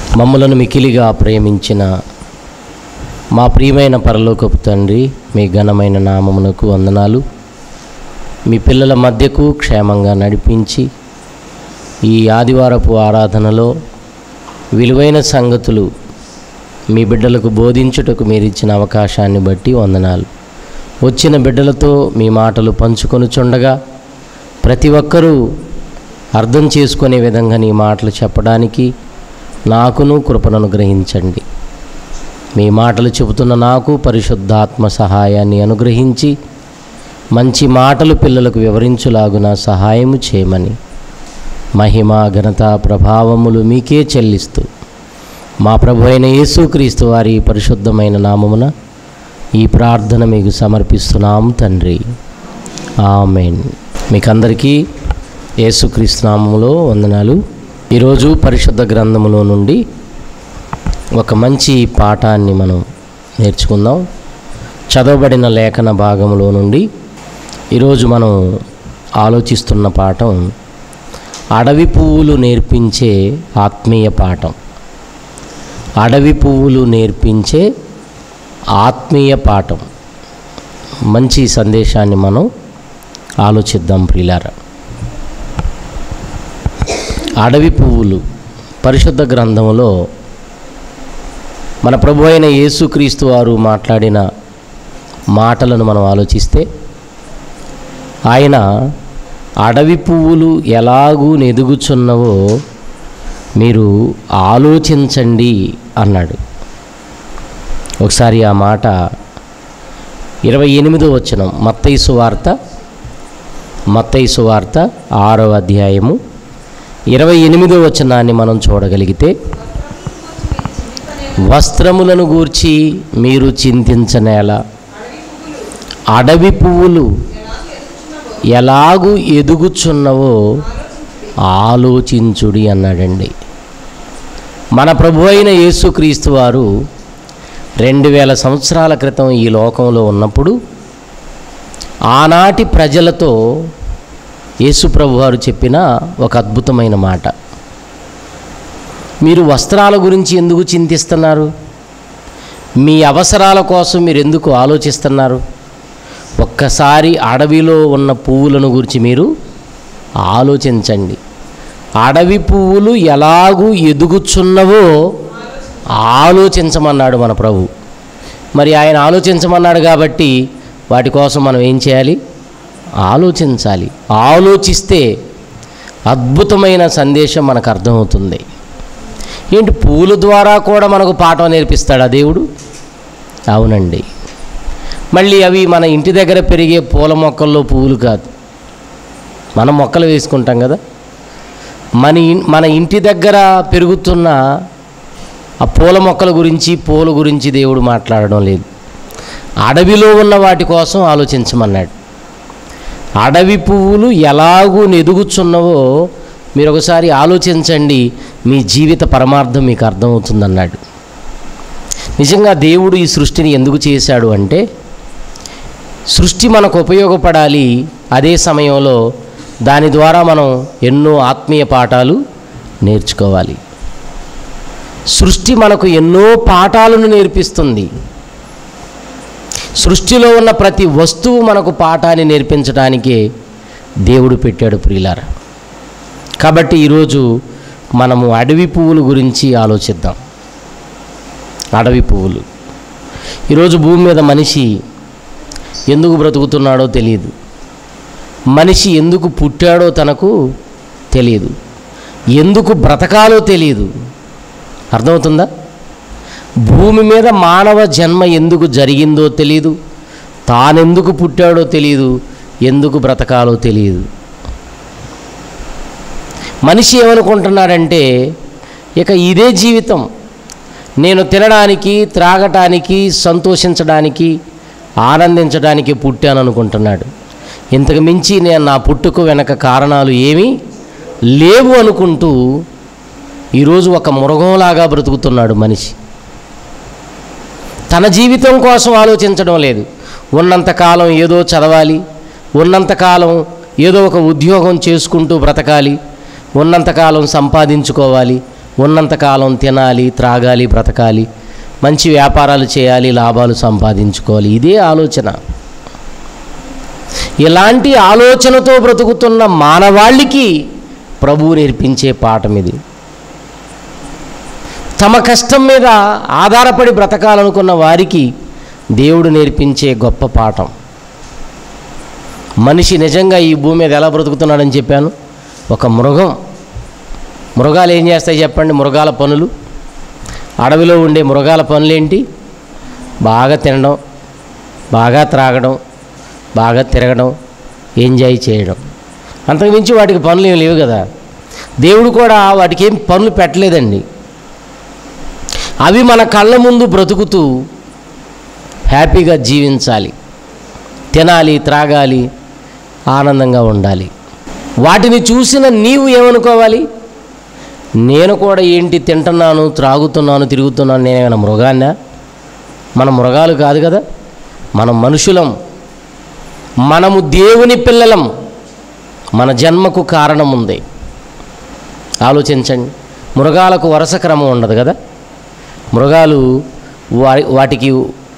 మమ్మలను మికిలిగా ప్రేమించిన మా ప్రియమైన పరలోకపు తండ్రి మీ ఘనమైన నామమునకు వందనాలు మీ పిల్లల మధ్యకు క్షేమంగా నడిపించి ఈ ఆదివారపు ఆరాధనలో విలువైన సంగతులు మీ బిడ్డలకు బోధించుటకు మీరు ఇచ్చిన అవకాశాన్ని బట్టి వందనాలు వచ్చిన బిడ్డలతో మీ మాటలు పంచుకొనుచుండగా ప్రతి ఒక్కరూ అర్థం చేసుకునే విధంగా నీ మాటలు చెప్పడానికి నాకును కృపను గ్రహించండి మీ మాటలు చెబుతున్న నాకు పరిశుద్ధాత్మ సహాయాన్ని అనుగ్రహించి మంచి మాటలు పిల్లలకు వివరించులాగున సహాయము చేయమని మహిమ ఘనత ప్రభావములు మీకే చెల్లిస్తూ మా ప్రభు అయిన యేసుక్రీస్తు వారి పరిశుద్ధమైన నామమున ఈ ప్రార్థన మీకు సమర్పిస్తున్నాం తండ్రి ఆమెన్ మీకందరికీ యేసుక్రీస్తు నామములో వందనాలు ఈరోజు పరిశుద్ధ గ్రంథములో నుండి ఒక మంచి పాఠాన్ని మనం నేర్చుకుందాం చదవబడిన లేఖన భాగంలో నుండి ఈరోజు మనం ఆలోచిస్తున్న పాఠం అడవి పువ్వులు నేర్పించే ఆత్మీయ పాఠం అడవి పువ్వులు నేర్పించే ఆత్మీయ పాఠం మంచి సందేశాన్ని మనం ఆలోచిద్దాం ప్రిలారా అడవి పువ్వులు పరిశుద్ధ గ్రంథంలో మన ప్రభు అయిన యేసుక్రీస్తు వారు మాట్లాడిన మాటలను మనం ఆలోచిస్తే ఆయన అడవి పువ్వులు ఎలాగూ నెదుగుచున్నవో మీరు ఆలోచించండి అన్నాడు ఒకసారి ఆ మాట ఇరవై ఎనిమిదో వచ్చిన మత్తైసు వార్త మత్తైసు వార్త ఆరో అధ్యాయము ఇరవై ఎనిమిదో వచనాన్ని మనం చూడగలిగితే వస్త్రములను గూర్చి మీరు చింతించనేలా అడవి పువ్వులు ఎలాగూ ఎదుగుచున్నవో ఆలోచించుడి అన్నాడండి మన ప్రభు అయిన యేసుక్రీస్తు వారు రెండు వేల సంవత్సరాల క్రితం ఈ లోకంలో ఉన్నప్పుడు ఆనాటి ప్రజలతో యేసు ప్రభు వారు చెప్పిన ఒక అద్భుతమైన మాట మీరు వస్త్రాల గురించి ఎందుకు చింతిస్తున్నారు మీ అవసరాల కోసం మీరు ఎందుకు ఆలోచిస్తున్నారు ఒక్కసారి అడవిలో ఉన్న పువ్వులను గురించి మీరు ఆలోచించండి అడవి పువ్వులు ఎలాగూ ఎదుగుచున్నవో ఆలోచించమన్నాడు మన ప్రభు మరి ఆయన ఆలోచించమన్నాడు కాబట్టి వాటి కోసం మనం ఏం చేయాలి ఆలోచించాలి ఆలోచిస్తే అద్భుతమైన సందేశం మనకు అర్థమవుతుంది ఏంటి పువ్వుల ద్వారా కూడా మనకు పాఠం నేర్పిస్తాడా దేవుడు అవునండి మళ్ళీ అవి మన ఇంటి దగ్గర పెరిగే పూల మొక్కల్లో పువ్వులు కాదు మనం మొక్కలు వేసుకుంటాం కదా మన ఇన్- మన ఇంటి దగ్గర పెరుగుతున్న ఆ పూల మొక్కల గురించి పూల గురించి దేవుడు మాట్లాడడం లేదు అడవిలో ఉన్న వాటి కోసం ఆలోచించమన్నాడు అడవి పువ్వులు ఎలాగూ నెదుగుచున్నవో మీరు ఒకసారి ఆలోచించండి మీ జీవిత పరమార్థం మీకు అర్థమవుతుందన్నాడు నిజంగా దేవుడు ఈ సృష్టిని ఎందుకు చేశాడు అంటే సృష్టి మనకు ఉపయోగపడాలి అదే సమయంలో దాని ద్వారా మనం ఎన్నో ఆత్మీయ పాఠాలు నేర్చుకోవాలి సృష్టి మనకు ఎన్నో పాఠాలను నేర్పిస్తుంది సృష్టిలో ఉన్న ప్రతి వస్తువు మనకు పాఠాన్ని నేర్పించడానికే దేవుడు పెట్టాడు ప్రియులార కాబట్టి ఈరోజు మనము అడవి పువ్వుల గురించి ఆలోచిద్దాం అడవి పువ్వులు ఈరోజు భూమి మీద మనిషి ఎందుకు బ్రతుకుతున్నాడో తెలియదు మనిషి ఎందుకు పుట్టాడో తనకు తెలియదు ఎందుకు బ్రతకాలో తెలియదు అర్థమవుతుందా భూమి మీద మానవ జన్మ ఎందుకు జరిగిందో తెలియదు తానెందుకు పుట్టాడో తెలియదు ఎందుకు బ్రతకాలో తెలియదు మనిషి ఏమనుకుంటున్నాడంటే ఇక ఇదే జీవితం నేను తినడానికి త్రాగటానికి సంతోషించడానికి ఆనందించడానికి పుట్టాను అనుకుంటున్నాడు ఇంతకు మించి నేను నా పుట్టుకు వెనక కారణాలు ఏమీ లేవు అనుకుంటూ ఈరోజు ఒక మృగంలాగా బ్రతుకుతున్నాడు మనిషి తన జీవితం కోసం ఆలోచించడం లేదు ఉన్నంతకాలం ఏదో చదవాలి ఉన్నంతకాలం ఏదో ఒక ఉద్యోగం చేసుకుంటూ బ్రతకాలి ఉన్నంతకాలం సంపాదించుకోవాలి ఉన్నంతకాలం తినాలి త్రాగాలి బ్రతకాలి మంచి వ్యాపారాలు చేయాలి లాభాలు సంపాదించుకోవాలి ఇదే ఆలోచన ఇలాంటి ఆలోచనతో బ్రతుకుతున్న మానవాళికి ప్రభువు నేర్పించే పాఠం ఇది తమ కష్టం మీద ఆధారపడి బ్రతకాలనుకున్న వారికి దేవుడు నేర్పించే గొప్ప పాఠం మనిషి నిజంగా ఈ భూమి మీద ఎలా బ్రతుకుతున్నాడని చెప్పాను ఒక మృగం మృగాలు ఏం చేస్తాయి చెప్పండి మృగాల పనులు అడవిలో ఉండే మృగాల పనులేంటి బాగా తినడం బాగా త్రాగడం బాగా తిరగడం ఎంజాయ్ చేయడం అంతకుమించి వాటికి పనులు ఏమి లేవు కదా దేవుడు కూడా వాటికి ఏం పనులు పెట్టలేదండి అవి మన కళ్ళ ముందు బ్రతుకుతూ హ్యాపీగా జీవించాలి తినాలి త్రాగాలి ఆనందంగా ఉండాలి వాటిని చూసిన నీవు ఏమనుకోవాలి నేను కూడా ఏంటి తింటున్నాను త్రాగుతున్నాను తిరుగుతున్నాను నేనేమైనా మృగాన్నా మన మృగాలు కాదు కదా మనం మనుషులం మనము దేవుని పిల్లలం మన జన్మకు కారణం ఉంది ఆలోచించండి మృగాలకు వరుస క్రమం ఉండదు కదా మృగాలు వా వాటికి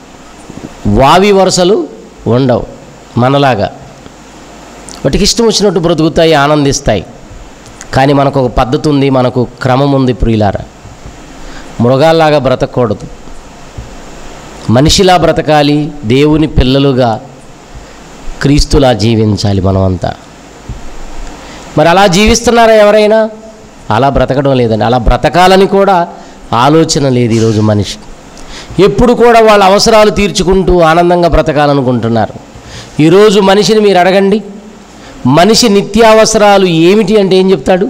వావి వరుసలు ఉండవు మనలాగా వాటికి ఇష్టం వచ్చినట్టు బ్రతుకుతాయి ఆనందిస్తాయి కానీ మనకు ఒక పద్ధతి ఉంది మనకు క్రమం ఉంది ప్రియులారా మృగాల్లాగా బ్రతకూడదు మనిషిలా బ్రతకాలి దేవుని పిల్లలుగా క్రీస్తులా జీవించాలి మనమంతా మరి అలా జీవిస్తున్నారా ఎవరైనా అలా బ్రతకడం లేదండి అలా బ్రతకాలని కూడా ఆలోచన లేదు ఈరోజు మనిషి ఎప్పుడు కూడా వాళ్ళ అవసరాలు తీర్చుకుంటూ ఆనందంగా బ్రతకాలనుకుంటున్నారు ఈరోజు మనిషిని మీరు అడగండి మనిషి నిత్యావసరాలు ఏమిటి అంటే ఏం చెప్తాడు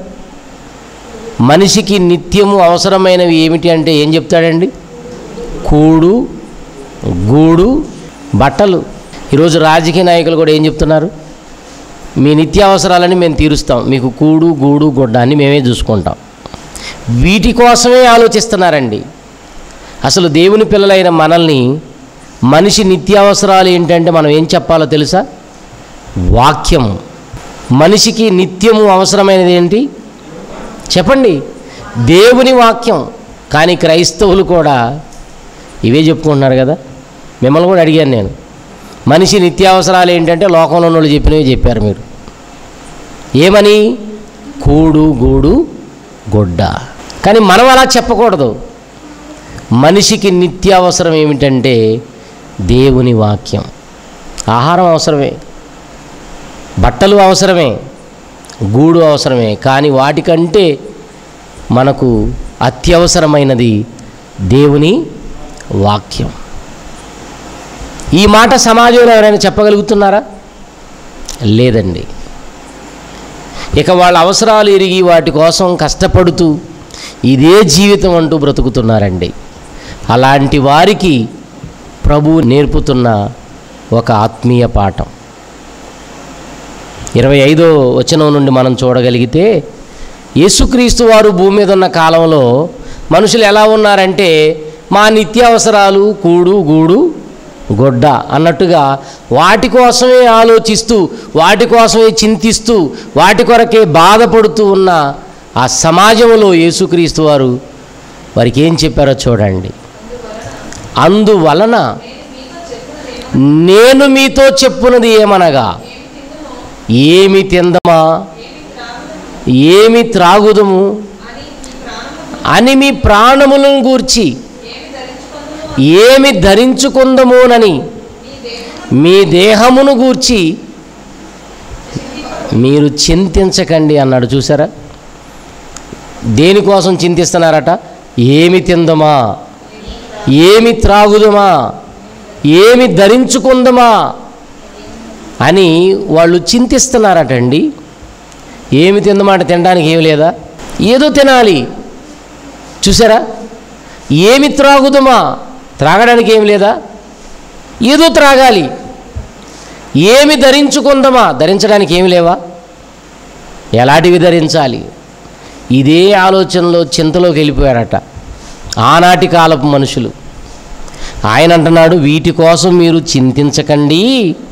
మనిషికి నిత్యము అవసరమైనవి ఏమిటి అంటే ఏం చెప్తాడండి కూడు గూడు బట్టలు ఈరోజు రాజకీయ నాయకులు కూడా ఏం చెప్తున్నారు మీ నిత్యావసరాలని మేము తీరుస్తాం మీకు కూడు గూడు గుడ్డ అని మేమే చూసుకుంటాం వీటి కోసమే ఆలోచిస్తున్నారండి అసలు దేవుని పిల్లలైన మనల్ని మనిషి నిత్యావసరాలు ఏంటంటే మనం ఏం చెప్పాలో తెలుసా వాక్యం మనిషికి నిత్యము అవసరమైనది ఏంటి చెప్పండి దేవుని వాక్యం కానీ క్రైస్తవులు కూడా ఇవే చెప్పుకుంటున్నారు కదా మిమ్మల్ని కూడా అడిగాను నేను మనిషి నిత్యావసరాలు ఏంటంటే లోకంలో ఉన్న వాళ్ళు చెప్పినవి చెప్పారు మీరు ఏమని కూడు గూడు గొడ్డ కానీ మనం అలా చెప్పకూడదు మనిషికి నిత్యావసరం ఏమిటంటే దేవుని వాక్యం ఆహారం అవసరమే బట్టలు అవసరమే గూడు అవసరమే కానీ వాటికంటే మనకు అత్యవసరమైనది దేవుని వాక్యం ఈ మాట సమాజంలో ఎవరైనా చెప్పగలుగుతున్నారా లేదండి ఇక వాళ్ళ అవసరాలు ఎరిగి వాటి కోసం కష్టపడుతూ ఇదే జీవితం అంటూ బ్రతుకుతున్నారండి అలాంటి వారికి ప్రభువు నేర్పుతున్న ఒక ఆత్మీయ పాఠం ఇరవై ఐదో వచనం నుండి మనం చూడగలిగితే యేసుక్రీస్తు వారు భూమి మీద ఉన్న కాలంలో మనుషులు ఎలా ఉన్నారంటే మా నిత్యావసరాలు కూడు గూడు గొడ్డ అన్నట్టుగా వాటి కోసమే ఆలోచిస్తూ వాటి కోసమే చింతిస్తూ వాటి కొరకే బాధపడుతూ ఉన్న ఆ సమాజంలో యేసుక్రీస్తు వారు వారికి ఏం చెప్పారో చూడండి అందువలన నేను మీతో చెప్పున్నది ఏమనగా ఏమి తిందమా ఏమి త్రాగుదము అని మీ ప్రాణములను గూర్చి ఏమి ధరించుకుందమోనని మీ దేహమును గూర్చి మీరు చింతించకండి అన్నాడు చూసారా దేనికోసం చింతిస్తున్నారట ఏమి తిందమా ఏమి త్రాగుదమా ఏమి ధరించుకుందమా అని వాళ్ళు చింతిస్తున్నారటండి ఏమి తిందమాట తినడానికి ఏమి లేదా ఏదో తినాలి చూసారా ఏమి త్రాగుదమా త్రాగడానికి ఏమి లేదా ఏదో త్రాగాలి ఏమి ధరించుకుందామా ధరించడానికి ఏమి లేవా ఎలాంటివి ధరించాలి ఇదే ఆలోచనలో చింతలోకి వెళ్ళిపోయారట ఆనాటి కాలపు మనుషులు ఆయన అంటున్నాడు వీటి కోసం మీరు చింతించకండి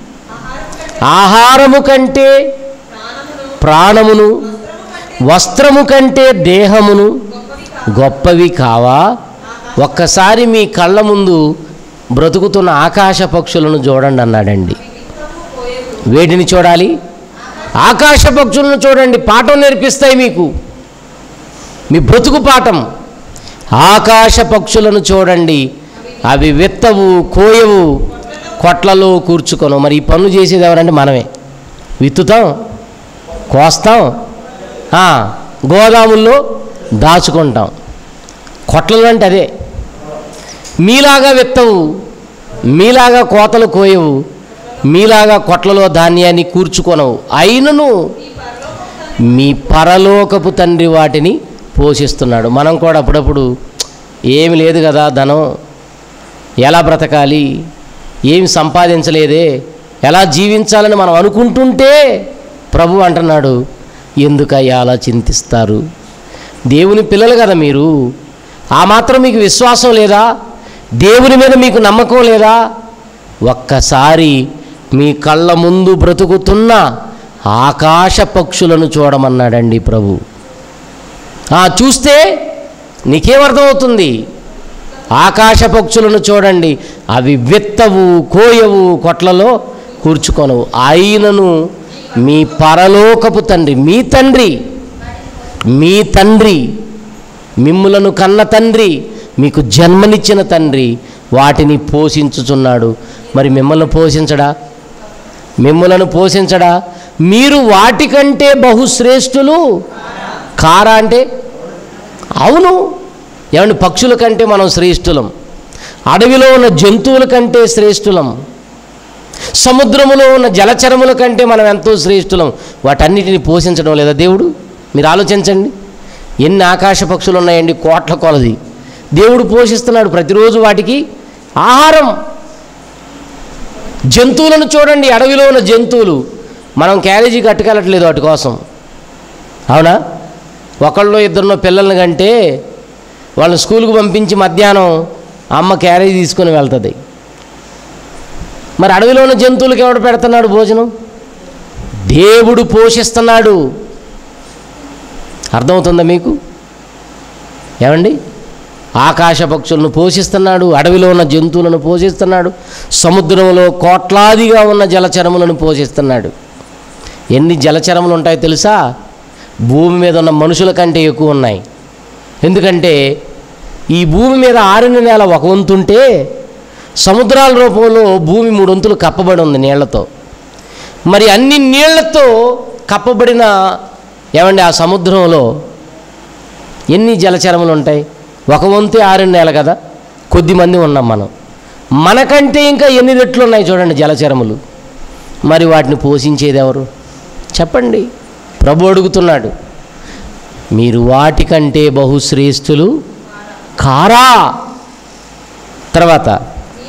ఆహారము కంటే ప్రాణమును వస్త్రము కంటే దేహమును గొప్పవి కావా ఒక్కసారి మీ కళ్ళ ముందు బ్రతుకుతున్న ఆకాశ పక్షులను చూడండి అన్నాడండి వేటిని చూడాలి ఆకాశ పక్షులను చూడండి పాఠం నేర్పిస్తాయి మీకు మీ బ్రతుకు పాఠం ఆకాశ పక్షులను చూడండి అవి విత్తవు కోయవు కొట్లలో కూర్చుకొను మరి ఈ పనులు చేసేది ఎవరంటే మనమే విత్తుతాం కోస్తాం ఆ, గోదాముల్లో దాచుకుంటాం కొట్లలో అంటే అదే మీలాగా విత్తవు మీలాగా కోతలు కోయవు మీలాగా కొట్లలో ధాన్యాన్ని కూర్చుకొనవు అయినను మీ పరలోకపు తండ్రి వాటిని పోషిస్తున్నాడు మనం కూడా అప్పుడప్పుడు ఏమి లేదు కదా ధనం ఎలా బ్రతకాలి ఏమి సంపాదించలేదే ఎలా జీవించాలని మనం అనుకుంటుంటే ప్రభు అంటున్నాడు ఎందుకయ్యా అలా చింతిస్తారు దేవుని పిల్లలు కదా మీరు ఆ మాత్రం మీకు విశ్వాసం లేదా దేవుని మీద మీకు నమ్మకం లేదా ఒక్కసారి మీ కళ్ళ ముందు బ్రతుకుతున్న ఆకాశ పక్షులను చూడమన్నాడండి ప్రభు ఆ, చూస్తే నీకేమర్థమవుతుంది ఆకాశ పక్షులను చూడండి అవి విత్తవు కోయవు కొట్లలో కూర్చుకొనవు అయినను మీ పరలోకపు తండ్రి మీ తండ్రి మీ తండ్రి మిమ్ములను కన్న తండ్రి మీకు జన్మనిచ్చిన తండ్రి వాటిని పోషించుచున్నాడు మరి మిమ్మల్ని పోషించడా మిమ్మలను పోషించడా మీరు వాటికంటే బహుశ్రేష్ఠులు కారా అంటే అవును ఏమండి పక్షుల కంటే మనం శ్రేష్ఠులం అడవిలో ఉన్న జంతువుల కంటే శ్రేష్ఠులం సముద్రములో ఉన్న జలచరముల కంటే మనం ఎంతో శ్రేష్ఠులం వాటన్నిటిని పోషించడం లేదా దేవుడు మీరు ఆలోచించండి ఎన్ని ఆకాశ పక్షులు ఉన్నాయండి కోట్ల కొలది దేవుడు పోషిస్తున్నాడు ప్రతిరోజు వాటికి ఆహారం జంతువులను చూడండి అడవిలో ఉన్న జంతువులు మనం క్యారేజీ కట్టుకెళ్ళట్లేదు వాటి కోసం అవునా ఒకళ్ళు ఇద్దరినో పిల్లల్ని కంటే వాళ్ళని స్కూల్కి పంపించి మధ్యాహ్నం అమ్మ క్యారేజీ తీసుకొని వెళ్తుంది మరి అడవిలో ఉన్న జంతువులకి ఎవడు పెడుతున్నాడు భోజనం దేవుడు పోషిస్తున్నాడు అర్థమవుతుందా మీకు ఏమండి ఆకాశ పక్షులను పోషిస్తున్నాడు అడవిలో ఉన్న జంతువులను పోషిస్తున్నాడు సముద్రంలో కోట్లాదిగా ఉన్న జలచరములను పోషిస్తున్నాడు ఎన్ని జలచరములు ఉంటాయో తెలుసా భూమి మీద ఉన్న మనుషుల కంటే ఎక్కువ ఉన్నాయి ఎందుకంటే ఈ భూమి మీద ఆరిన నేల ఒక వంతుంటే సముద్రాల రూపంలో భూమి మూడొంతులు కప్పబడి ఉంది నీళ్లతో మరి అన్ని నీళ్లతో కప్పబడిన ఏమండి ఆ సముద్రంలో ఎన్ని జలచరములు ఉంటాయి ఒక వంతే ఆరిన నేల కదా కొద్ది మంది ఉన్నాం మనం మనకంటే ఇంకా ఎన్ని రెట్లు ఉన్నాయి చూడండి జలచరములు మరి వాటిని పోషించేది ఎవరు చెప్పండి ప్రభు అడుగుతున్నాడు మీరు వాటికంటే బహుశ్రేష్ఠులు కారా తర్వాత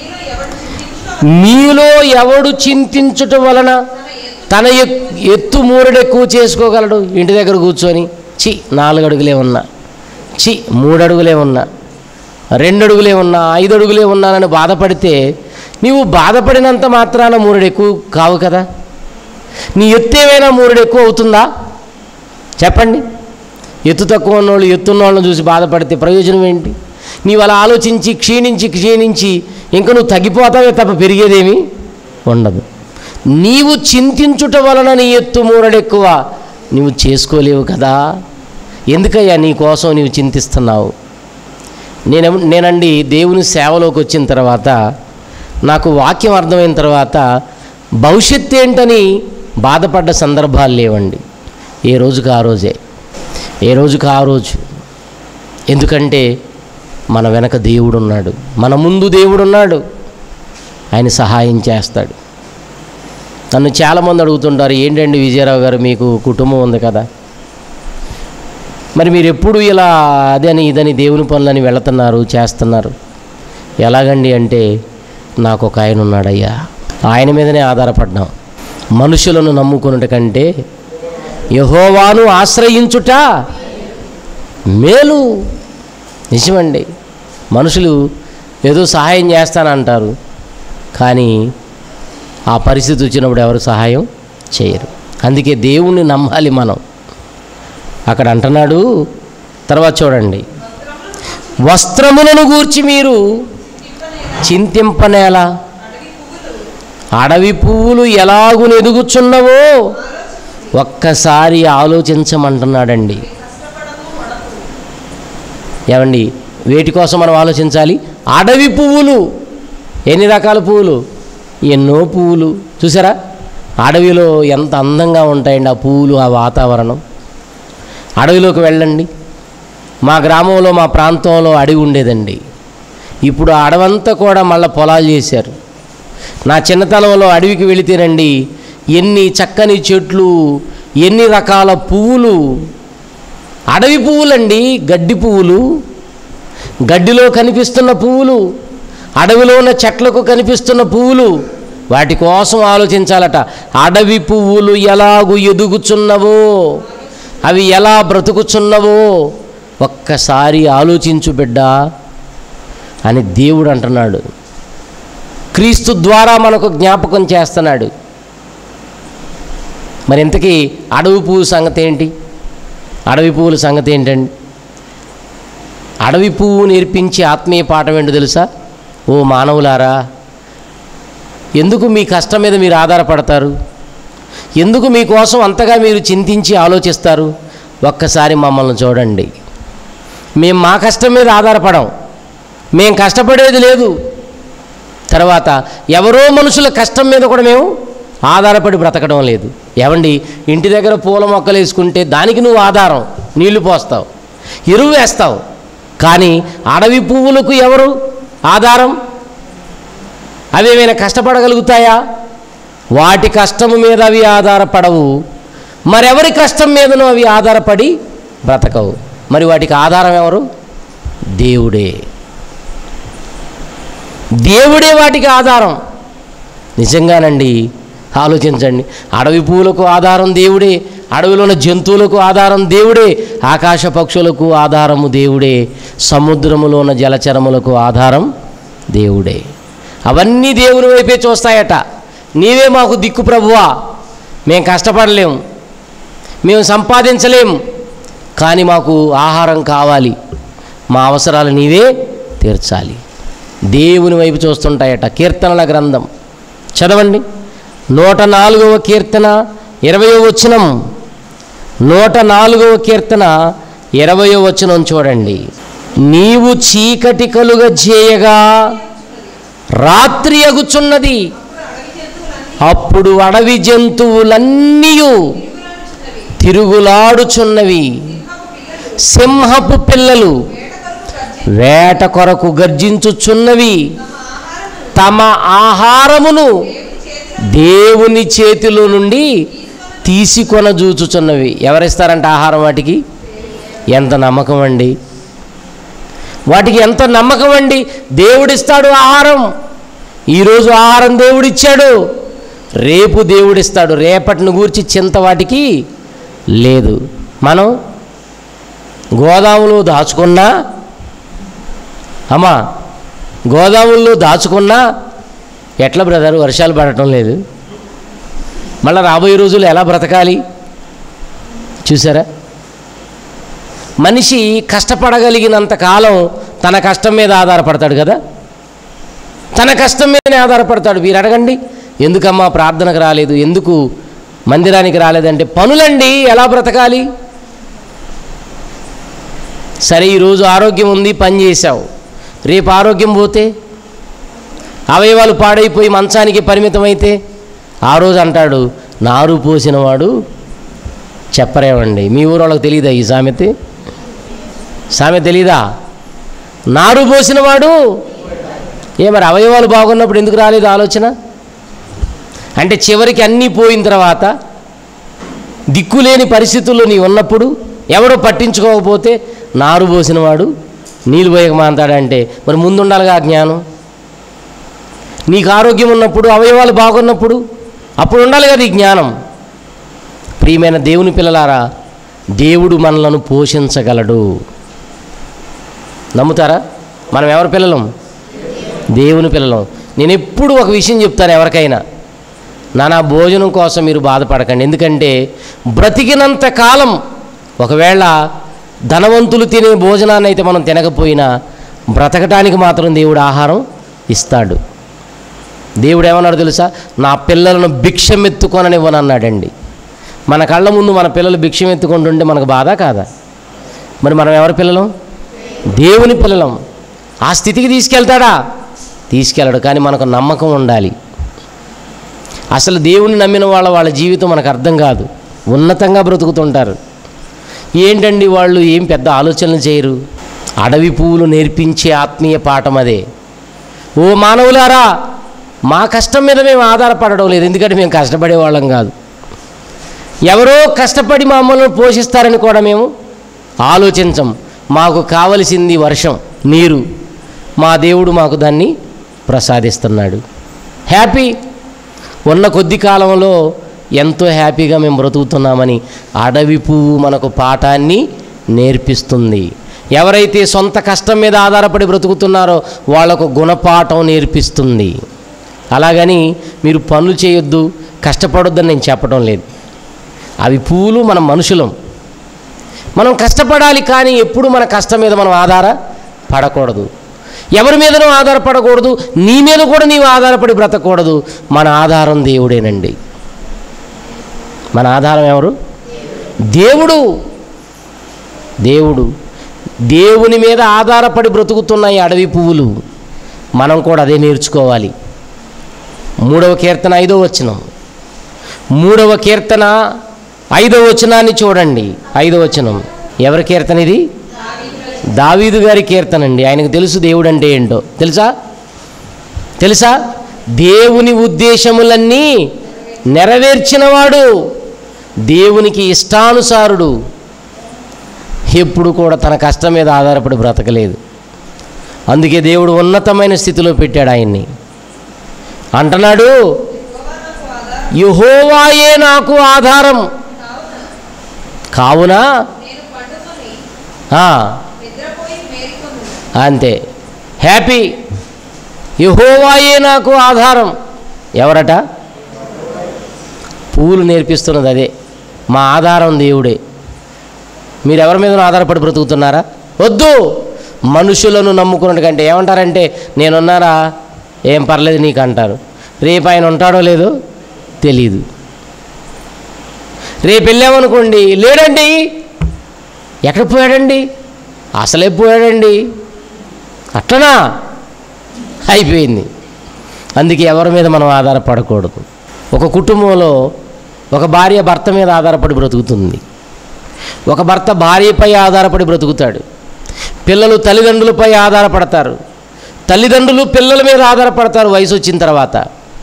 మీలో ఎవడు చింతించుట వలన తన ఎక్- ఎత్తు మూరడు ఎక్కువ చేసుకోగలడు ఇంటి దగ్గర కూర్చొని చి నాలుగు అడుగులే ఉన్నా చి మూడు అడుగులే ఉన్నా రెండు అడుగులే ఉన్నా ఐదు అడుగులే ఉన్నానని బాధపడితే నీవు బాధపడినంత మాత్రాన మూరడు ఎక్కువ కావు కదా నీ ఎత్తు ఏమైనా మూరడు ఎక్కువ అవుతుందా చెప్పండి ఎత్తు తక్కువ ఉన్నోళ్ళు ఎత్తున్న వాళ్ళని చూసి బాధపడితే ప్రయోజనం ఏంటి నీవు అలా ఆలోచించి క్షీణించి క్షీణించి ఇంకా నువ్వు తగ్గిపోతావే తప్ప పెరిగేదేమీ ఉండదు నీవు చింతించుట వలన నీ ఎత్తు మూరడెక్కువ నువ్వు చేసుకోలేవు కదా ఎందుకయ్యా నీ కోసం నీవు చింతిస్తున్నావు నేను నేనండి దేవుని సేవలోకి వచ్చిన తర్వాత నాకు వాక్యం అర్థమైన తర్వాత భవిష్యత్తు ఏంటని బాధపడ్డ సందర్భాలు లేవండి ఏ రోజుకి ఆ రోజే ఏ రోజుకి ఆ రోజు ఎందుకంటే మన వెనక దేవుడు ఉన్నాడు మన ముందు దేవుడు ఉన్నాడు ఆయన సహాయం చేస్తాడు నన్ను చాలామంది అడుగుతుంటారు ఏంటండి విజయరావు గారు మీకు కుటుంబం ఉంది కదా మరి మీరు ఎప్పుడు ఇలా అదని ఇదని దేవుని పనులని వెళుతున్నారు చేస్తున్నారు ఎలాగండి అంటే నాకు ఒక ఆయన ఉన్నాడయ్యా ఆయన మీదనే ఆధారపడ్డాం మనుషులను నమ్ముకున్నట కంటే యహోవాను ఆశ్రయించుట మేలు నిజమండి మనుషులు ఏదో సహాయం చేస్తానంటారు కానీ ఆ పరిస్థితి వచ్చినప్పుడు ఎవరు సహాయం చేయరు అందుకే దేవుణ్ణి నమ్మాలి మనం అక్కడ అంటున్నాడు తర్వాత చూడండి వస్త్రములను గూర్చి మీరు చింతింపనేలా అడవి పువ్వులు ఎలాగు ఎదుగుచున్నవో ఒక్కసారి ఆలోచించమంటున్నాడండి ఏమండి వేటి కోసం మనం ఆలోచించాలి అడవి పువ్వులు ఎన్ని రకాల పువ్వులు ఎన్నో పువ్వులు చూసారా అడవిలో ఎంత అందంగా ఉంటాయండి ఆ పువ్వులు ఆ వాతావరణం అడవిలోకి వెళ్ళండి మా గ్రామంలో మా ప్రాంతంలో అడవి ఉండేదండి ఇప్పుడు ఆ అడవంతా కూడా మళ్ళీ పొలాలు చేశారు నా చిన్నతనంలో అడవికి వెళితేనండి ఎన్ని చక్కని చెట్లు ఎన్ని రకాల పువ్వులు అడవి పువ్వులండి గడ్డి పువ్వులు గడ్డిలో కనిపిస్తున్న పువ్వులు అడవిలో ఉన్న చెట్లకు కనిపిస్తున్న పువ్వులు వాటి కోసం ఆలోచించాలట అడవి పువ్వులు ఎలాగు ఎదుగుచున్నవో అవి ఎలా బ్రతుకుచున్నవో ఒక్కసారి ఆలోచించు బిడ్డా అని దేవుడు అంటున్నాడు క్రీస్తు ద్వారా మనకు జ్ఞాపకం చేస్తున్నాడు మరి ఇంతకీ అడవి పువ్వు సంగతి ఏంటి అడవి పువ్వుల సంగతి ఏంటండి అడవి పువ్వు నేర్పించే ఆత్మీయ పాఠం ఏంటో తెలుసా ఓ మానవులారా ఎందుకు మీ కష్టం మీద మీరు ఆధారపడతారు ఎందుకు మీకోసం అంతగా మీరు చింతించి ఆలోచిస్తారు ఒక్కసారి మమ్మల్ని చూడండి మేము మా కష్టం మీద ఆధారపడం మేము కష్టపడేది లేదు తర్వాత ఎవరో మనుషుల కష్టం మీద కూడా మేము ఆధారపడి బ్రతకడం లేదు ఏమండి ఇంటి దగ్గర పూల మొక్కలు వేసుకుంటే దానికి నువ్వు ఆధారం నీళ్లు పోస్తావు ఎరువు వేస్తావు కానీ అడవి పువ్వులకు ఎవరు ఆధారం అవి ఏమైనా కష్టపడగలుగుతాయా వాటి కష్టము మీద అవి ఆధారపడవు మరెవరి కష్టం మీదనో అవి ఆధారపడి బ్రతకవు మరి వాటికి ఆధారం ఎవరు దేవుడే దేవుడే వాటికి ఆధారం నిజంగానండి ఆలోచించండి అడవి పువ్వులకు ఆధారం దేవుడే అడవిలో ఉన్న జంతువులకు ఆధారం దేవుడే ఆకాశ పక్షులకు ఆధారము దేవుడే సముద్రములో ఉన్న జలచరములకు ఆధారం దేవుడే అవన్నీ దేవుని వైపే చూస్తాయట నీవే మాకు దిక్కు ప్రభువా మేము కష్టపడలేం మేము సంపాదించలేం కానీ మాకు ఆహారం కావాలి మా అవసరాలు నీవే తీర్చాలి దేవుని వైపు చూస్తుంటాయట కీర్తనల గ్రంథం చదవండి నూట నాలుగవ కీర్తన ఇరవయో వచనం నూట నాలుగవ కీర్తన ఇరవయో వచనం చూడండి నీవు చీకటి కలుగ చేయగా రాత్రి అగుచున్నది అప్పుడు అడవి జంతువులన్నీ తిరుగులాడుచున్నవి సింహపు పిల్లలు వేట కొరకు గర్జించుచున్నవి తమ ఆహారమును దేవుని చేతిలో నుండి తీసుకొన జూచుచున్నవి ఎవరిస్తారంట ఆహారం వాటికి ఎంత నమ్మకం అండి వాటికి ఎంత నమ్మకం అండి దేవుడిస్తాడు ఆహారం ఈరోజు ఆహారం దేవుడిచ్చాడు రేపు దేవుడిస్తాడు రేపటిని గూర్చి చింత వాటికి లేదు మనం గోదాములో దాచుకున్నా అమ్మా గోదాముల్లో దాచుకున్నా ఎట్లా బ్రదర్ వర్షాలు పడటం లేదు మళ్ళీ రాబోయే రోజులు ఎలా బ్రతకాలి చూసారా మనిషి కష్టపడగలిగినంత కాలం తన కష్టం మీద ఆధారపడతాడు కదా తన కష్టం మీదనే ఆధారపడతాడు మీరు అడగండి ఎందుకమ్మా ప్రార్థనకు రాలేదు ఎందుకు మందిరానికి రాలేదంటే పనులండి ఎలా బ్రతకాలి సరే ఈరోజు ఆరోగ్యం ఉంది పని చేశావు రేపు ఆరోగ్యం పోతే అవయవాలు పాడైపోయి మంచానికి పరిమితమైతే ఆ రోజు అంటాడు నారు పోసినవాడు చెప్పరేమండి మీ ఊరు వాళ్ళకి తెలియదా ఈ సామెత సామెత తెలీదా నారు పోసినవాడు ఏ మరి అవయవాలు బాగున్నప్పుడు ఎందుకు రాలేదు ఆలోచన అంటే చివరికి అన్నీ పోయిన తర్వాత దిక్కులేని పరిస్థితుల్లో నీ ఉన్నప్పుడు ఎవడో పట్టించుకోకపోతే నారు పోసినవాడు నీళ్ళు పోయక మాంతాడంటే మరి ముందుండాలిగా ఆ జ్ఞానం నీకు ఆరోగ్యం ఉన్నప్పుడు అవయవాలు బాగున్నప్పుడు అప్పుడు ఉండాలి కదా ఈ జ్ఞానం ప్రియమైన దేవుని పిల్లలారా దేవుడు మనలను పోషించగలడు నమ్ముతారా మనం ఎవరి పిల్లలం దేవుని పిల్లలం నేను ఎప్పుడు ఒక విషయం చెప్తాను ఎవరికైనా నానా భోజనం కోసం మీరు బాధపడకండి ఎందుకంటే బ్రతికినంత కాలం ఒకవేళ ధనవంతులు తినే భోజనాన్ని అయితే మనం తినకపోయినా బ్రతకటానికి మాత్రం దేవుడు ఆహారం ఇస్తాడు దేవుడు ఏమన్నాడు తెలుసా నా పిల్లలను భిక్షం ఎత్తుకొననివ్వనన్నాడండి మన కళ్ళ ముందు మన పిల్లలు భిక్షం ఎత్తుకుంటుంటే మనకు బాధ కాదా మరి మనం ఎవరి పిల్లలం దేవుని పిల్లలం ఆ స్థితికి తీసుకెళ్తాడా తీసుకెళ్ళడు కానీ మనకు నమ్మకం ఉండాలి అసలు దేవుని నమ్మిన వాళ్ళ వాళ్ళ జీవితం మనకు అర్థం కాదు ఉన్నతంగా బ్రతుకుతుంటారు ఏంటండి వాళ్ళు ఏం పెద్ద ఆలోచనలు చేయరు అడవి పువ్వులు నేర్పించే ఆత్మీయ పాఠం అదే ఓ మానవులారా మా కష్టం మీద మేము ఆధారపడడం లేదు ఎందుకంటే మేము కష్టపడే వాళ్ళం కాదు ఎవరో కష్టపడి మమ్మల్ని పోషిస్తారని కూడా మేము ఆలోచించం మాకు కావలసింది వర్షం నీరు మా దేవుడు మాకు దాన్ని ప్రసాదిస్తున్నాడు హ్యాపీ ఉన్న కొద్ది కాలంలో ఎంతో హ్యాపీగా మేము బ్రతుకుతున్నామని అడవి పువ్వు మనకు పాఠాన్ని నేర్పిస్తుంది ఎవరైతే సొంత కష్టం మీద ఆధారపడి బ్రతుకుతున్నారో వాళ్లకు గుణపాఠం నేర్పిస్తుంది అలాగని మీరు పనులు చేయొద్దు కష్టపడొద్దని నేను చెప్పడం లేదు అవి పువ్వులు మనం మనుషులం మనం కష్టపడాలి కానీ ఎప్పుడు మన కష్టం మీద మనం ఆధార పడకూడదు ఎవరి మీదనూ ఆధారపడకూడదు నీ మీద కూడా నీవు ఆధారపడి బ్రతకూడదు మన ఆధారం దేవుడేనండి మన ఆధారం ఎవరు దేవుడు దేవుడు దేవుని మీద ఆధారపడి బ్రతుకుతున్న ఈ అడవి పువ్వులు మనం కూడా అదే నేర్చుకోవాలి మూడవ కీర్తన ఐదవ వచనం మూడవ కీర్తన ఐదవ వచనాన్ని చూడండి ఐదవ వచనం ఎవరి కీర్తన ఇది దావీదు గారి కీర్తన అండి ఆయనకు తెలుసు దేవుడు అంటే ఏంటో తెలుసా తెలుసా దేవుని ఉద్దేశములన్నీ నెరవేర్చినవాడు దేవునికి ఇష్టానుసారుడు ఎప్పుడు కూడా తన కష్టం మీద ఆధారపడి బ్రతకలేదు అందుకే దేవుడు ఉన్నతమైన స్థితిలో పెట్టాడు ఆయన్ని అంటున్నాడు యహోవాయే నాకు ఆధారం కావున నేను పండుకొని ఆ, నిద్రపోయి మేల్కొను అంతే హ్యాపీ యహోవాయే నాకు ఆధారం ఎవరట పువ్వులు నేర్పిస్తున్నది అదే మా ఆధారం దేవుడే మీరు ఎవరి మీద ఆధారపడి బ్రతుకుతున్నారా వద్దు మనుషులను నమ్ముకున్నట్టు కంటే ఏమంటారంటే నేనున్నారా ఏం పర్లేదు నీకు అంటారు రేపు ఆయన ఉంటాడో లేదో తెలీదు రేపు వెళ్ళామనుకోండి లేడండి ఎక్కడ పోయాడండి అసలే పోయాడండి అట్లనా అయిపోయింది అందుకే ఎవరి మీద మనం ఆధారపడకూడదు ఒక కుటుంబంలో ఒక భార్య భర్త మీద ఆధారపడి బ్రతుకుతుంది ఒక భర్త భార్యపై ఆధారపడి బ్రతుకుతాడు పిల్లలు తల్లిదండ్రులపై ఆధారపడతారు తల్లిదండ్రులు పిల్లల మీద ఆధారపడతారు వయసు వచ్చిన తర్వాత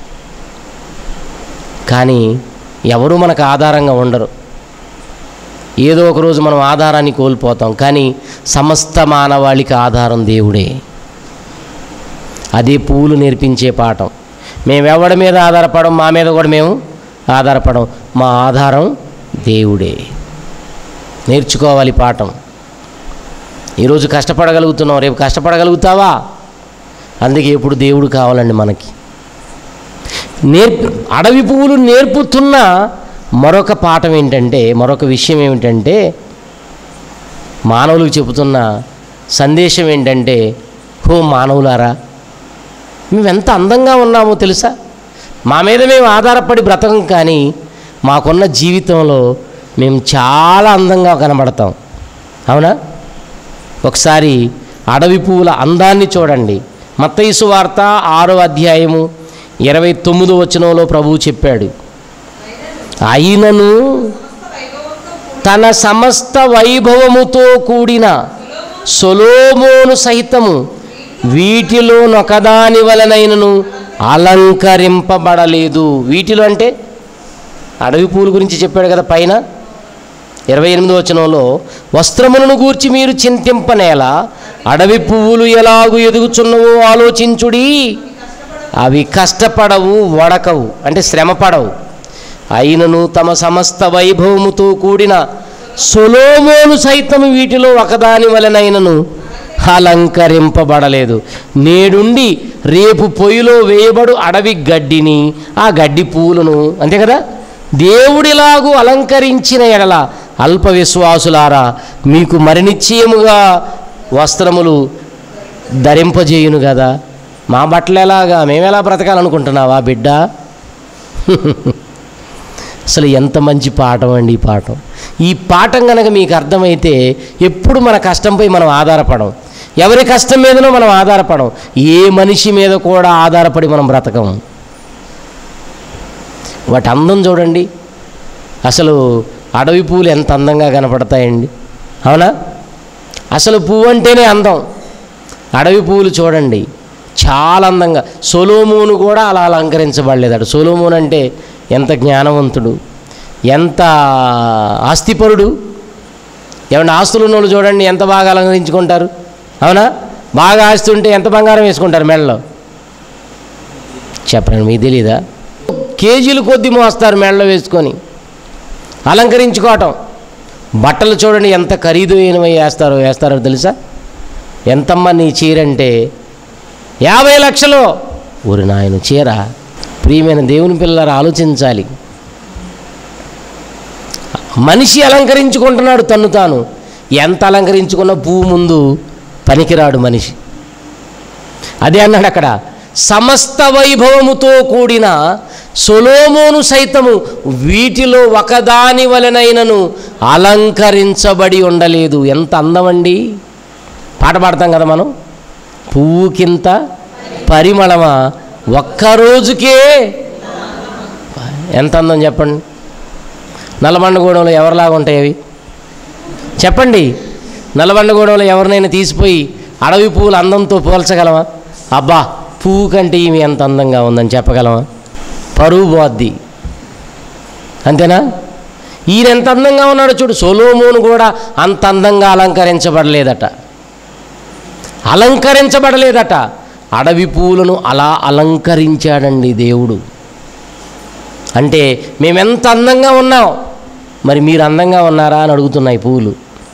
కానీ ఎవరు మనకు ఆధారంగా ఉండరు ఏదో ఒక రోజు మనం ఆధారాన్ని కోల్పోతాం కానీ సమస్త మానవాళికి ఆధారం దేవుడే అదే పువ్వులు నేర్పించే పాఠం మేము ఎవడి మీద ఆధారపడం మా మీద కూడా మేము ఆధారపడం మా ఆధారం దేవుడే నేర్చుకోవాలి పాఠం ఈరోజు కష్టపడగలుగుతున్నాం రేపు కష్టపడగలుగుతావా అందుకే ఇప్పుడు దేవుడు కావాలండి మనకి నేర్పు అడవి పువ్వులు నేర్పుతున్న మరొక పాఠం ఏంటంటే మరొక విషయం ఏమిటంటే మానవులకు చెబుతున్న సందేశం ఏంటంటే హో మానవులారా మేము ఎంత అందంగా ఉన్నామో తెలుసా మా మీద మేము ఆధారపడి బ్రతకం కానీ మాకున్న జీవితంలో మేము చాలా అందంగా కనబడతాం అవునా ఒకసారి అడవి పువ్వుల అందాన్ని చూడండి మత్తయిసు వార్త ఆరో అధ్యాయము ఇరవై తొమ్మిదో వచనంలో ప్రభువు చెప్పాడు అయినను తన సమస్త వైభవముతో కూడిన సొలోమోను సహితము వీటిలో నొకదాని వలనైనను అలంకరింపబడలేదు వీటిలో అంటే అడవి పూల గురించి చెప్పాడు కదా పైన ఇరవై ఎనిమిదో వచనంలో వస్త్రములను గూర్చి మీరు చింతింపనేలా అడవి పువ్వులు ఎలాగు ఎదుగుచున్నవో ఆలోచించుడి అవి కష్టపడవు వడకవు అంటే శ్రమపడవు అయినను తమ సమస్త వైభవముతో కూడిన సొలోమోను సైతం వీటిలో ఒకదాని వలనైనను అలంకరింపబడలేదు నేడుండి రేపు పొయ్యిలో వేయబడు అడవి గడ్డిని ఆ గడ్డి పువ్వులను అంతే కదా దేవుడిలాగు అలంకరించిన ఎడల అల్ప విశ్వాసులారా మీకు మరి నిశ్చయముగా వస్త్రములు ధరింపజేయును కదా మా బట్టలు ఎలాగా మేమెలా బ్రతకాలనుకుంటున్నావా బిడ్డ అసలు ఎంత మంచి పాఠం అండి ఈ పాఠం ఈ పాఠం కనుక మీకు అర్థమైతే ఎప్పుడు మన కష్టంపై మనం ఆధారపడం ఎవరి కష్టం మీదనో మనం ఆధారపడం ఏ మనిషి మీద కూడా ఆధారపడి మనం బ్రతకం వాటి అందం చూడండి అసలు అడవి పువ్వులు ఎంత అందంగా కనపడతాయండి అవునా అసలు పువ్వు అంటేనే అందం అడవి పువ్వులు చూడండి చాలా అందంగా సొలోమోను కూడా అలా అలంకరించబడలేదట సొలోమోన్ అంటే ఎంత జ్ఞానవంతుడు ఎంత ఆస్తిపరుడు ఏమన్నా ఆస్తులు ఉన్న వాళ్ళు చూడండి ఎంత బాగా అలంకరించుకుంటారు అవునా బాగా ఆస్తి ఉంటే ఎంత బంగారం వేసుకుంటారు మెడలో చెప్పండి మీకు తెలీదా కేజీలు కొద్ది మోస్తారు మెడలో వేసుకొని అలంకరించుకోవటం బట్టలు చూడండి ఎంత ఖరీదైనవి వేస్తారో వేస్తారో తెలుసా ఎంతమ్మా నీ చీర అంటే యాభై లక్షలు ఊరి నాయన చీర ప్రియమైన దేవుని పిల్లలు ఆలోచించాలి మనిషి అలంకరించుకుంటున్నాడు తన్ను తాను ఎంత అలంకరించుకున్న పువ్వు ముందు పనికిరాడు మనిషి అదే అన్నాడు అక్కడ సమస్త వైభవముతో కూడిన సొలోమోను సైతము వీటిలో ఒకదాని వలనైనను అలంకరించబడి ఉండలేదు ఎంత అందమండి పాట పాడతాం కదా మనం పువ్వుకింత పరిమళమా ఒక్క రోజుకే ఎంత అందం చెప్పండి నల్లబండగూడెంలో ఎవరిలాగా ఉంటాయి అవి చెప్పండి నల్లబండగూడెంలో ఎవరినైనా తీసిపోయి అడవి పువ్వుల అందంతో పోల్చగలమా అబ్బా పువ్వు కంటే ఈమె ఎంత అందంగా ఉందని చెప్పగలమా పరువు పోద్ది అంతేనా ఈయన ఎంత అందంగా ఉన్నాడో చూడు సొలోమోను కూడా అంత అందంగా అలంకరించబడలేదట అలంకరించబడలేదట అడవి పూలను అలా అలంకరించాడండి దేవుడు అంటే మేమెంత అందంగా ఉన్నాం మరి మీరు అందంగా ఉన్నారా అని అడుగుతున్నాయి పువ్వులు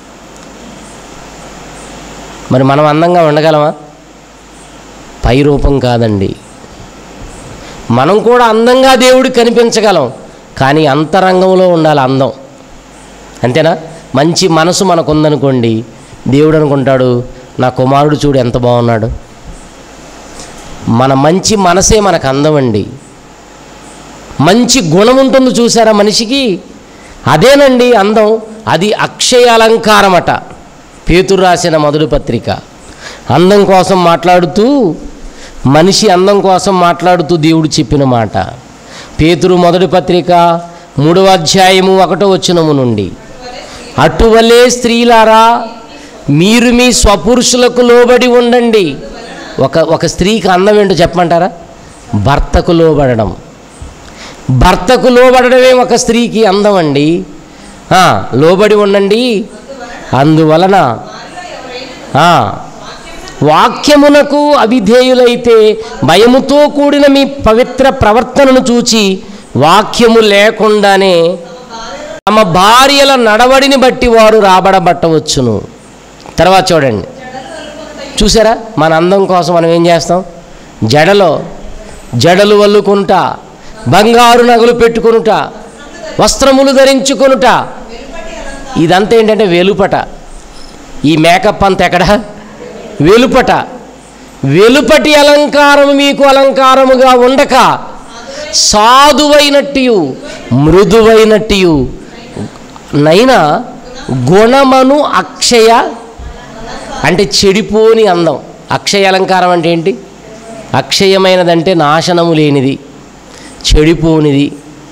మరి మనం అందంగా ఉండగలమా పై రూపం కాదండి మనం కూడా అందంగా దేవుడికి కనిపించగలం కానీ అంతరంగంలో ఉండాలి అందం అంతేనా మంచి మనసు మనకుందనుకోండి దేవుడు అనుకుంటాడు నా కుమారుడు చూడు ఎంత బాగున్నాడు మన మంచి మనసే మనకు అందం అండి మంచి గుణం ఉంటుంది చూసారా మనిషికి అదేనండి అందం అది అక్షయ అలంకారమట పేతురు రాసిన మొదటి పత్రిక అందం కోసం మాట్లాడుతూ మనిషి అందం కోసం మాట్లాడుతూ దేవుడు చెప్పిన మాట పేతురు మొదటి పత్రిక మూడవ అధ్యాయము ఒకటో వచనము నుండి అటువలే స్త్రీలారా మీరు మీ స్వపురుషులకు లోబడి ఉండండి ఒక ఒక స్త్రీకి అందం ఏంటో చెప్పమంటారా భర్తకు లోబడడం భర్తకు లోబడడమే ఒక స్త్రీకి అందం అండి ఆ, లోబడి ఉండండి అందువలన ఆ, వాక్యమునకు అవిధేయులైతే భయముతో కూడిన మీ పవిత్ర ప్రవర్తనను చూచి వాక్యము లేకుండానే తమ భార్యల నడవడిని బట్టి వారు రాబడబట్టవచ్చును తర్వాత చూడండి చూసారా మన అందం కోసం మనం ఏం చేస్తాం జడలో జడలు వల్లుకొనుట బంగారు నగలు పెట్టుకొనుట వస్త్రములు ధరించుకొనుట ఇదంతా ఏంటంటే వెలుపట ఈ మేకప్ అంతా ఎక్కడ వెలుపట వెలుపటి అలంకారం మీకు అలంకారముగా ఉండక సాధువైనట్టు మృదువైనట్టు నైనా గుణమను అక్షయ అంటే చెడిపోని అందం అక్షయ అలంకారం అంటే ఏంటి అక్షయమైనదంటే నాశనము లేనిది చెడిపోనిది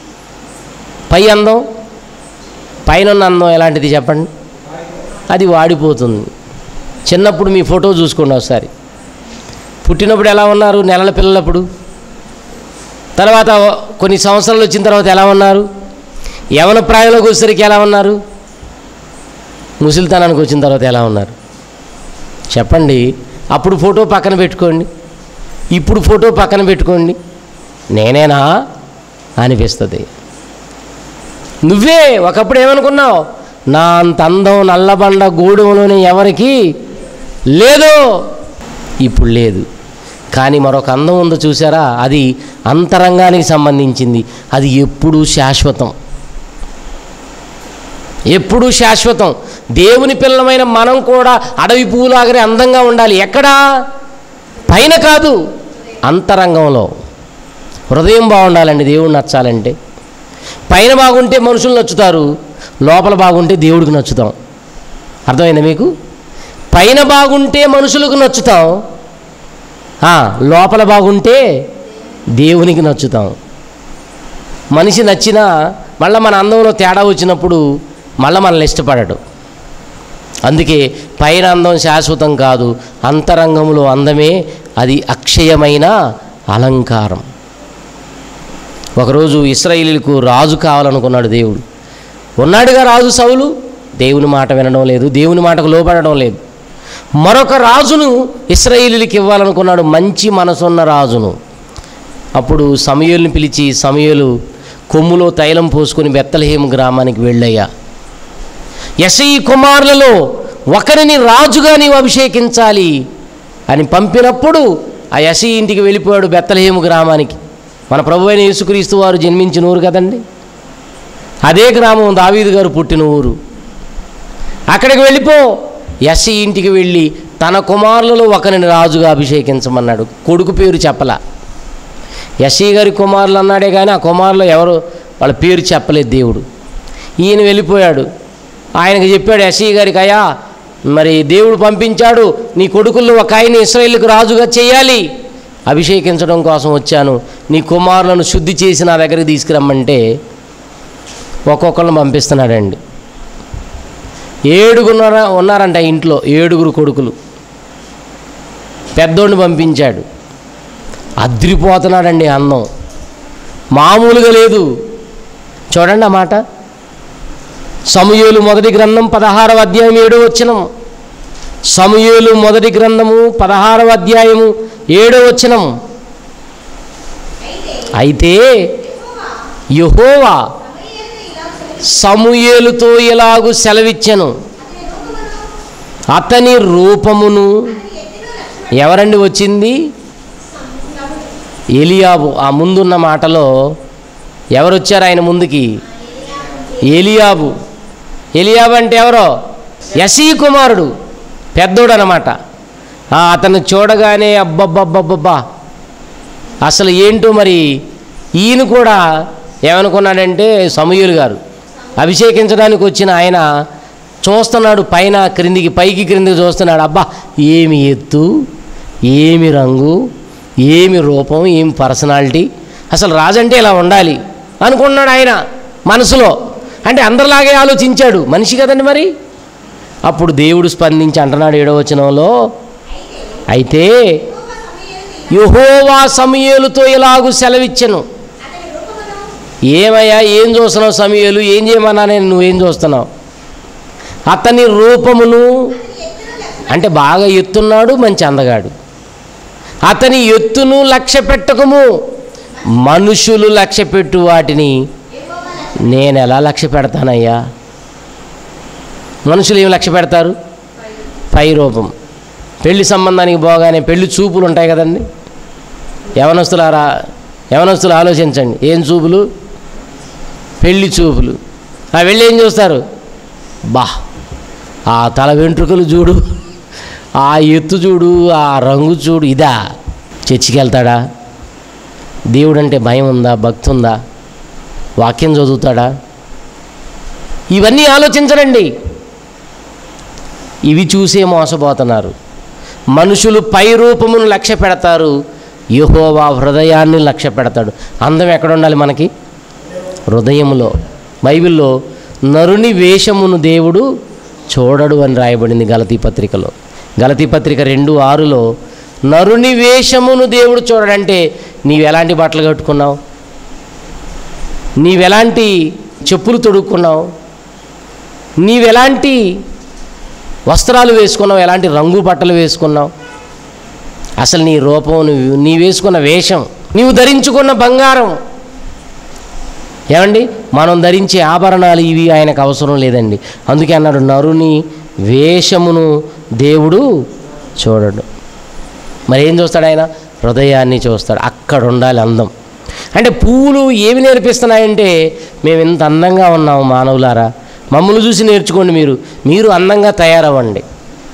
పై అందం పైన ఉన్న అందం ఎలాంటిది చెప్పండి అది వాడిపోతుంది చిన్నప్పుడు మీ ఫోటో చూసుకోండి ఒకసారి పుట్టినప్పుడు ఎలా ఉన్నారు నెలల పిల్లలప్పుడు తర్వాత కొన్ని సంవత్సరాలు వచ్చిన తర్వాత ఎలా ఉన్నారు యవన ప్రాయంలోకి వచ్చేసరికి ఎలా ఉన్నారు ముసలితనానికి వచ్చిన తర్వాత ఎలా ఉన్నారు చెప్పండి అప్పుడు ఫోటో పక్కన పెట్టుకోండి ఇప్పుడు ఫోటో పక్కన పెట్టుకోండి నేనేనా అనిపిస్తుంది నువ్వే ఒకప్పుడు ఏమనుకున్నావు నా అంత అందం నల్లబండ గూడెంలోని ఎవరికి లేదు ఇప్పుడు లేదు కానీ మరొక అందం ఉందో చూసారా అది అంతరంగానికి సంబంధించింది అది ఎప్పుడూ శాశ్వతం ఎప్పుడూ శాశ్వతం దేవుని పిల్లమైన మనం కూడా అడవి పువ్వులాగానే అందంగా ఉండాలి ఎక్కడా పైన కాదు అంతరంగంలో హృదయం బాగుండాలండి దేవుడు నచ్చాలంటే పైన బాగుంటే మనుషులు నచ్చుతారు లోపల బాగుంటే దేవుడికి నచ్చుతాం అర్థమైందా మీకు పైన బాగుంటే మనుషులకు నచ్చుతాం ఆ, లోపల బాగుంటే దేవునికి నచ్చుతాం మనిషి నచ్చినా మళ్ళీ మన అందంలో తేడా వచ్చినప్పుడు మళ్ళీ మనల్ని ఇష్టపడడు అందుకే పైన అందం శాశ్వతం కాదు అంతరంగంలో అందమే అది అక్షయమైన అలంకారం ఒకరోజు ఇస్రాయిలీలకు రాజు కావాలనుకున్నాడు దేవుడు ఉన్నాడుగా రాజు సౌలు దేవుని మాట వినడం లేదు దేవుని మాటకు లోపడడం లేదు మరొక రాజును ఇస్రాయిలీలకు ఇవ్వాలనుకున్నాడు మంచి మనసున్న రాజును అప్పుడు సమయలుని పిలిచి సమయలు కొమ్ములో తైలం పోసుకొని బెత్తలహేము గ్రామానికి వెళ్ళయ్యా యశీ కుమారులలో ఒకరిని రాజుగా నీవు అభిషేకించాలి అని పంపినప్పుడు ఆ యశీ ఇంటికి వెళ్ళిపోయాడు బెత్తలహేము గ్రామానికి మన ప్రభు అయిన యేసుక్రీస్తు వారు జన్మించిన ఊరు కదండి అదే గ్రామం దావీదు గారు పుట్టిన ఊరు అక్కడికి వెళ్ళిపో యశీ ఇంటికి వెళ్ళి తన కుమారులలో ఒకరిని రాజుగా అభిషేకించమన్నాడు కొడుకు పేరు చెప్పలా యశీ గారి కుమారులు అన్నాడే కానీ ఆ కుమారులు ఎవరు వాళ్ళ పేరు చెప్పలేదు దేవుడు ఈయన వెళ్ళిపోయాడు ఆయనకు చెప్పాడు యశీ గారికి అయ్యా మరి దేవుడు పంపించాడు నీ కొడుకుల్లో ఒక ఆయన ఇస్రాయేల్కి రాజుగా చేయాలి అభిషేకించడం కోసం వచ్చాను నీ కుమారులను శుద్ధి చేసి నా దగ్గరికి తీసుకురమ్మంటే ఒక్కొక్కరిని పంపిస్తున్నాడండి ఏడుగున్నర ఉన్నారంట ఇంట్లో ఏడుగురు కొడుకులు పెద్దోడిని పంపించాడు అద్రిపోతున్నాడండి అన్నం మామూలుగా లేదు చూడండి ఆ మాట సమూయేలు మొదటి గ్రంథం పదహారవ అధ్యాయం ఏడో వచనం సమూయేలు మొదటి గ్రంథము పదహారవ అధ్యాయము ఏడో వచనం అయితే అయితే యహోవా సమయలను ఇలా సెలవు సమూయేలుతో ఇలాగు సెలవిచ్చెను అతని రూపమును అతని రూపమును అతని ఎత్తును లక్ష్మణ ఎవరండి వచ్చింది ఎలియాబు ఆ ముందున్న మాటలో ఎవరు వచ్చారు ఆయన ముందుకి ఎలియాబు ఎలియాబు అంటే ఎవరో యసీ కుమారుడు పెద్దోడు అనమాట అతను చూడగానే అబ్బబ్బబ్బబ్బబ్బా అసలు ఏంటో మరి ఈయన కూడా ఏమనుకున్నాడంటే సమూయులు గారు అభిషేకించడానికి వచ్చిన ఆయన చూస్తున్నాడు పైన క్రిందికి పైకి క్రిందికి చూస్తున్నాడు అబ్బా ఏమి ఎత్తు ఏమి రంగు ఏమి రూపం ఏమి పర్సనాలిటీ అసలు రాజంటే ఇలా ఉండాలి అనుకున్నాడు ఆయన మనసులో అంటే అందరిలాగే ఆలోచించాడు మనిషి కదండి మరి అప్పుడు దేవుడు స్పందించి అంటున్నాడు ఏడవ వచనంలో అయితే యహోవా సమయలుతో ఇలాగు సెలవిచ్చెను అతని రూపమును ఏమయ్యా ఏం చూస్తున్నావు సమయలు ఏం చేయమన్నా నేను నువ్వేం చూస్తున్నావు అతని రూపమును ఎత్తును లక్ష్మణ అంటే బాగా ఎత్తున్నాడు మంచి అందగాడు అతని ఎత్తును లక్ష్య పెట్టకము మనుషులు లక్ష్య పెట్టు వాటిని నేను ఎలా లక్ష్య పెడతానయ్యా మనుషులు ఏం లక్ష్య పెడతారు పై రూపం పెళ్లి సంబంధానికి పోగానే పెళ్లి చూపులు ఉంటాయి కదండి యవనస్తులారా యవనస్తులు ఆలోచించండి ఏం చూపులు పెళ్లి చూపులు ఆ వెళ్ళి ఏం చూస్తారు బా ఆ తల వెంట్రుకలు చూడు ఆ ఎత్తు చూడు ఆ రంగు చూడు ఇదా చర్చికి వెళ్తాడా దేవుడు అంటే భయం ఉందా భక్తి ఉందా వాక్యం చదువుతాడా ఇవన్నీ ఆలోచించరండి ఇవి చూసే మోసపోతున్నారు మనుషులు పై రూపమును లక్ష్య పెడతారు యెహోవా హృదయాన్ని లక్ష్య పెడతాడు అందం ఎక్కడ ఉండాలి మనకి హృదయంలో బైబిల్లో నరుని వేషమును దేవుడు చూడడు అని రాయబడింది గలతీ పత్రికలో గలతీ పత్రిక రెండు ఆరులో నరుని వేషమును దేవుడు చూడడంటే నీవు ఎలాంటి బట్టలు కట్టుకున్నావు నీవెలాంటి చెప్పులు తొడుక్కున్నావు నీవెలాంటి వస్త్రాలు వేసుకున్నావు ఎలాంటి రంగు బట్టలు వేసుకున్నావు అసలు నీ రూపం నువ్వు నీ వేసుకున్న వేషం నీవు ధరించుకున్న బంగారం ఏమండి మనం ధరించే ఆభరణాలు ఇవి ఆయనకు అవసరం లేదండి అందుకే అన్నాడు నరుని వేషమును దేవుడు చూడడు మరి ఏం చూస్తాడు ఆయన హృదయాన్ని చూస్తాడు అక్కడ ఉండాలి అందం అంటే పువ్వులు ఏమి నేర్పిస్తున్నాయంటే మేము ఇంత అందంగా ఉన్నాము మానవులారా మమ్మల్ని చూసి నేర్చుకోండి మీరు మీరు అందంగా తయారవ్వండి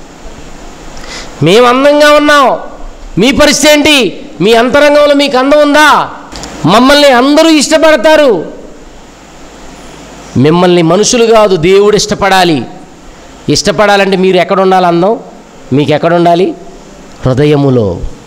మేము అందంగా ఉన్నాం మీ పరిస్థితి ఏంటి మీ అంతరంగంలో మీకు అందం ఉందా మమ్మల్ని అందరూ ఇష్టపడతారు మిమ్మల్ని మనుషులు కాదు దేవుడు ఇష్టపడాలి ఇష్టపడాలంటే మీరు ఎక్కడ ఉండాలి అందం మీకు ఎక్కడ ఉండాలి హృదయములో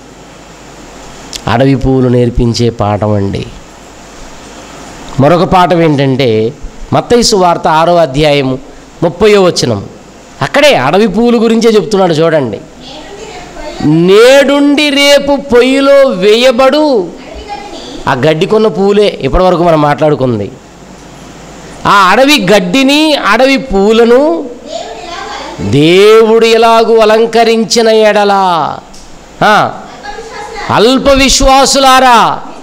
అడవి పువ్వులు నేర్పించే పాఠం అండి మరొక పాఠం ఏంటంటే మత్తైసు వార్త ఆరో అధ్యాయము ముప్పయో వచనం అక్కడే అడవి పువ్వుల గురించే చెప్తున్నాడు చూడండి నేడుండి రేపు పొయ్యిలో వేయబడు ఆ గడ్డికొన్న పువ్వులే ఇప్పటివరకు మనం మాట్లాడుకుంది ఆ అడవి గడ్డిని అడవి పువ్వులను దేవుడు ఎలాగూ అలంకరించిన ఎడలా ఆ, అల్ప విశ్వాసులారా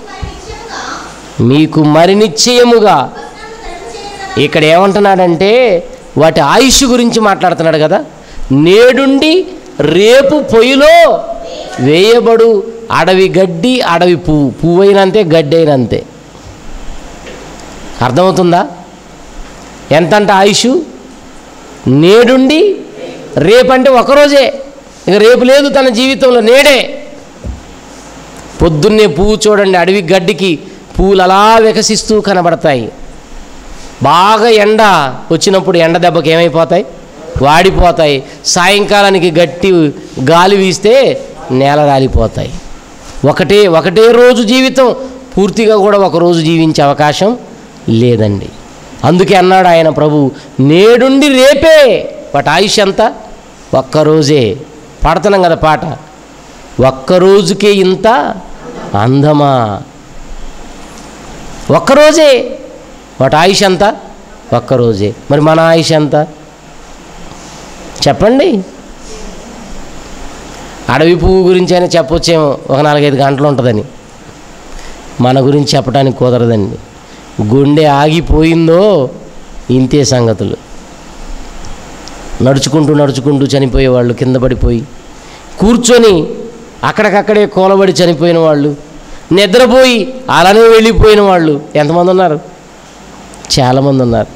మీకు మరి నిశ్చయముగా ఇక్కడ ఏమంటున్నాడంటే వాటి ఆయుష్ గురించి మాట్లాడుతున్నాడు కదా నేడుండి రేపు పొయ్యిలో వేయబడు అడవి గడ్డి అడవి పువ్వు పువ్వు అయినంతే గడ్డి అయినంతే అర్థమవుతుందా ఎంతంట ఆయుష్ నేడుండి రేపంటే ఒకరోజే ఇక రేపు లేదు తన జీవితంలో నేడే పొద్దున్నే పువ్వు చూడండి అడవి గడ్డికి పువ్వులు అలా వికసిస్తూ కనబడతాయి బాగా ఎండ వచ్చినప్పుడు ఎండ దెబ్బకి ఏమైపోతాయి వాడిపోతాయి సాయంకాలానికి గట్టి గాలి వీస్తే నేల రాలిపోతాయి ఒకటే ఒకటే రోజు జీవితం పూర్తిగా కూడా ఒక రోజు జీవించే అవకాశం లేదండి అందుకే అన్నాడు ఆయన ప్రభు నేడుండి రేపే వాటి ఆయుష్ ఎంత ఒక్కరోజే పాడుతున్నాం కదా పాట ఒక్కరోజుకే ఇంత అందమా ఒక్కరోజే వాటి ఆయుష్ ఎంత ఒక్కరోజే మరి మన ఆయుష్ ఎంత చెప్పండి అడవి పువ్వు గురించి అయినా చెప్పొచ్చేమో ఒక నాలుగైదు గంటలు ఉంటుందని మన గురించి చెప్పడానికి కుదరదండి గుండె ఆగిపోయిందో ఇంతే సంగతులు నడుచుకుంటూ నడుచుకుంటూ చనిపోయే వాళ్ళు కింద పడిపోయి కూర్చొని అక్కడికక్కడే కూలబడి చనిపోయిన వాళ్ళు నిద్రపోయి అలానే వెళ్ళిపోయిన వాళ్ళు ఎంతమంది ఉన్నారు చాలామంది ఉన్నారు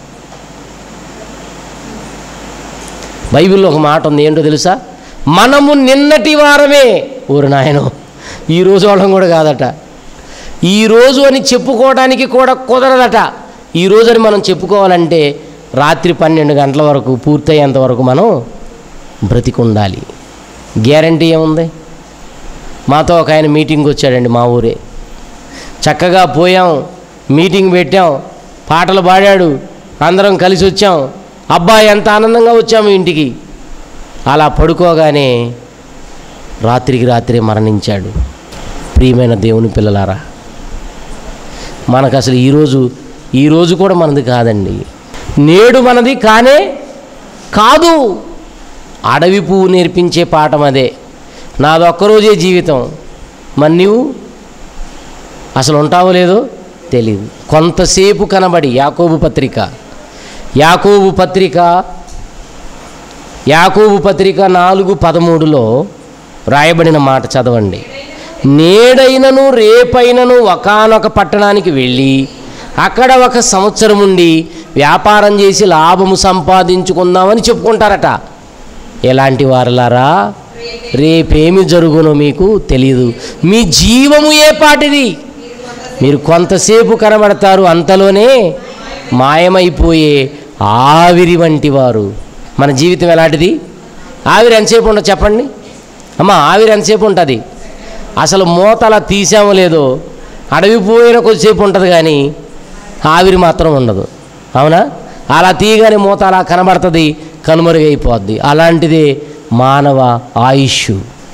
బైబిల్లో ఒక మాట ఉంది ఏంటో తెలుసా మనము నిన్నటి వారమే ఊరు నాయనో ఈరోజు వాళ్ళం కూడా కాదట ఈరోజు అని చెప్పుకోవడానికి కూడా కుదరదట ఈరోజు అని మనం చెప్పుకోవాలంటే రాత్రి పన్నెండు గంటల వరకు పూర్తయ్యేంత వరకు మనం బ్రతికుండాలి గ్యారంటీ ఏముంది మాతో ఒక ఆయన మీటింగ్కి వచ్చాడండి మా ఊరే చక్కగా పోయాం మీటింగ్ పెట్టాం పాటలు పాడాడు అందరం కలిసి వచ్చాం అబ్బా ఎంత ఆనందంగా వచ్చాము ఇంటికి అలా పడుకోగానే రాత్రికి రాత్రే మరణించాడు ప్రియమైన దేవుని పిల్లలారా మనకు అసలు ఈరోజు ఈరోజు కూడా మనది కాదండి నేడు మనది కానే కాదు అడవి పువ్వు నేర్పించే పాఠం అదే నాది ఒక్కరోజే జీవితం మరి నీవు అసలు ఉంటావో లేదో తెలియదు కొంతసేపు కనబడి యాకోబు పత్రిక యాకోబు పత్రిక యాకోబు పత్రిక నాలుగు పదమూడులో రాయబడిన మాట చదవండి నేడైనను రేపైనను ఒకానొక పట్టణానికి వెళ్ళి అక్కడ ఒక సంవత్సరం ఉండి వ్యాపారం చేసి లాభము సంపాదించుకుందామని చెప్పుకుంటారట ఎలాంటి వారలారా రేపేమి జరుగునో మీకు తెలియదు మీ జీవము ఏ పాటిది మీరు కొంతసేపు కనబడతారు అంతలోనే మాయమైపోయే ఆవిరి వంటి వారు మన జీవితం ఎలాంటిది ఆవిరి ఎంతసేపు ఉండదు చెప్పండి అమ్మ ఆవిరి ఎంతసేపు ఉంటుంది అసలు మూత అలా తీసామో లేదో అడవి పోయిన కొద్దిసేపు ఉంటుంది కానీ ఆవిరి మాత్రం ఉండదు అవునా అలా తీయగానే మూత అలా కనబడుతుంది కనుమరుగైపోద్ది అలాంటిదే మానవ ఆయుష్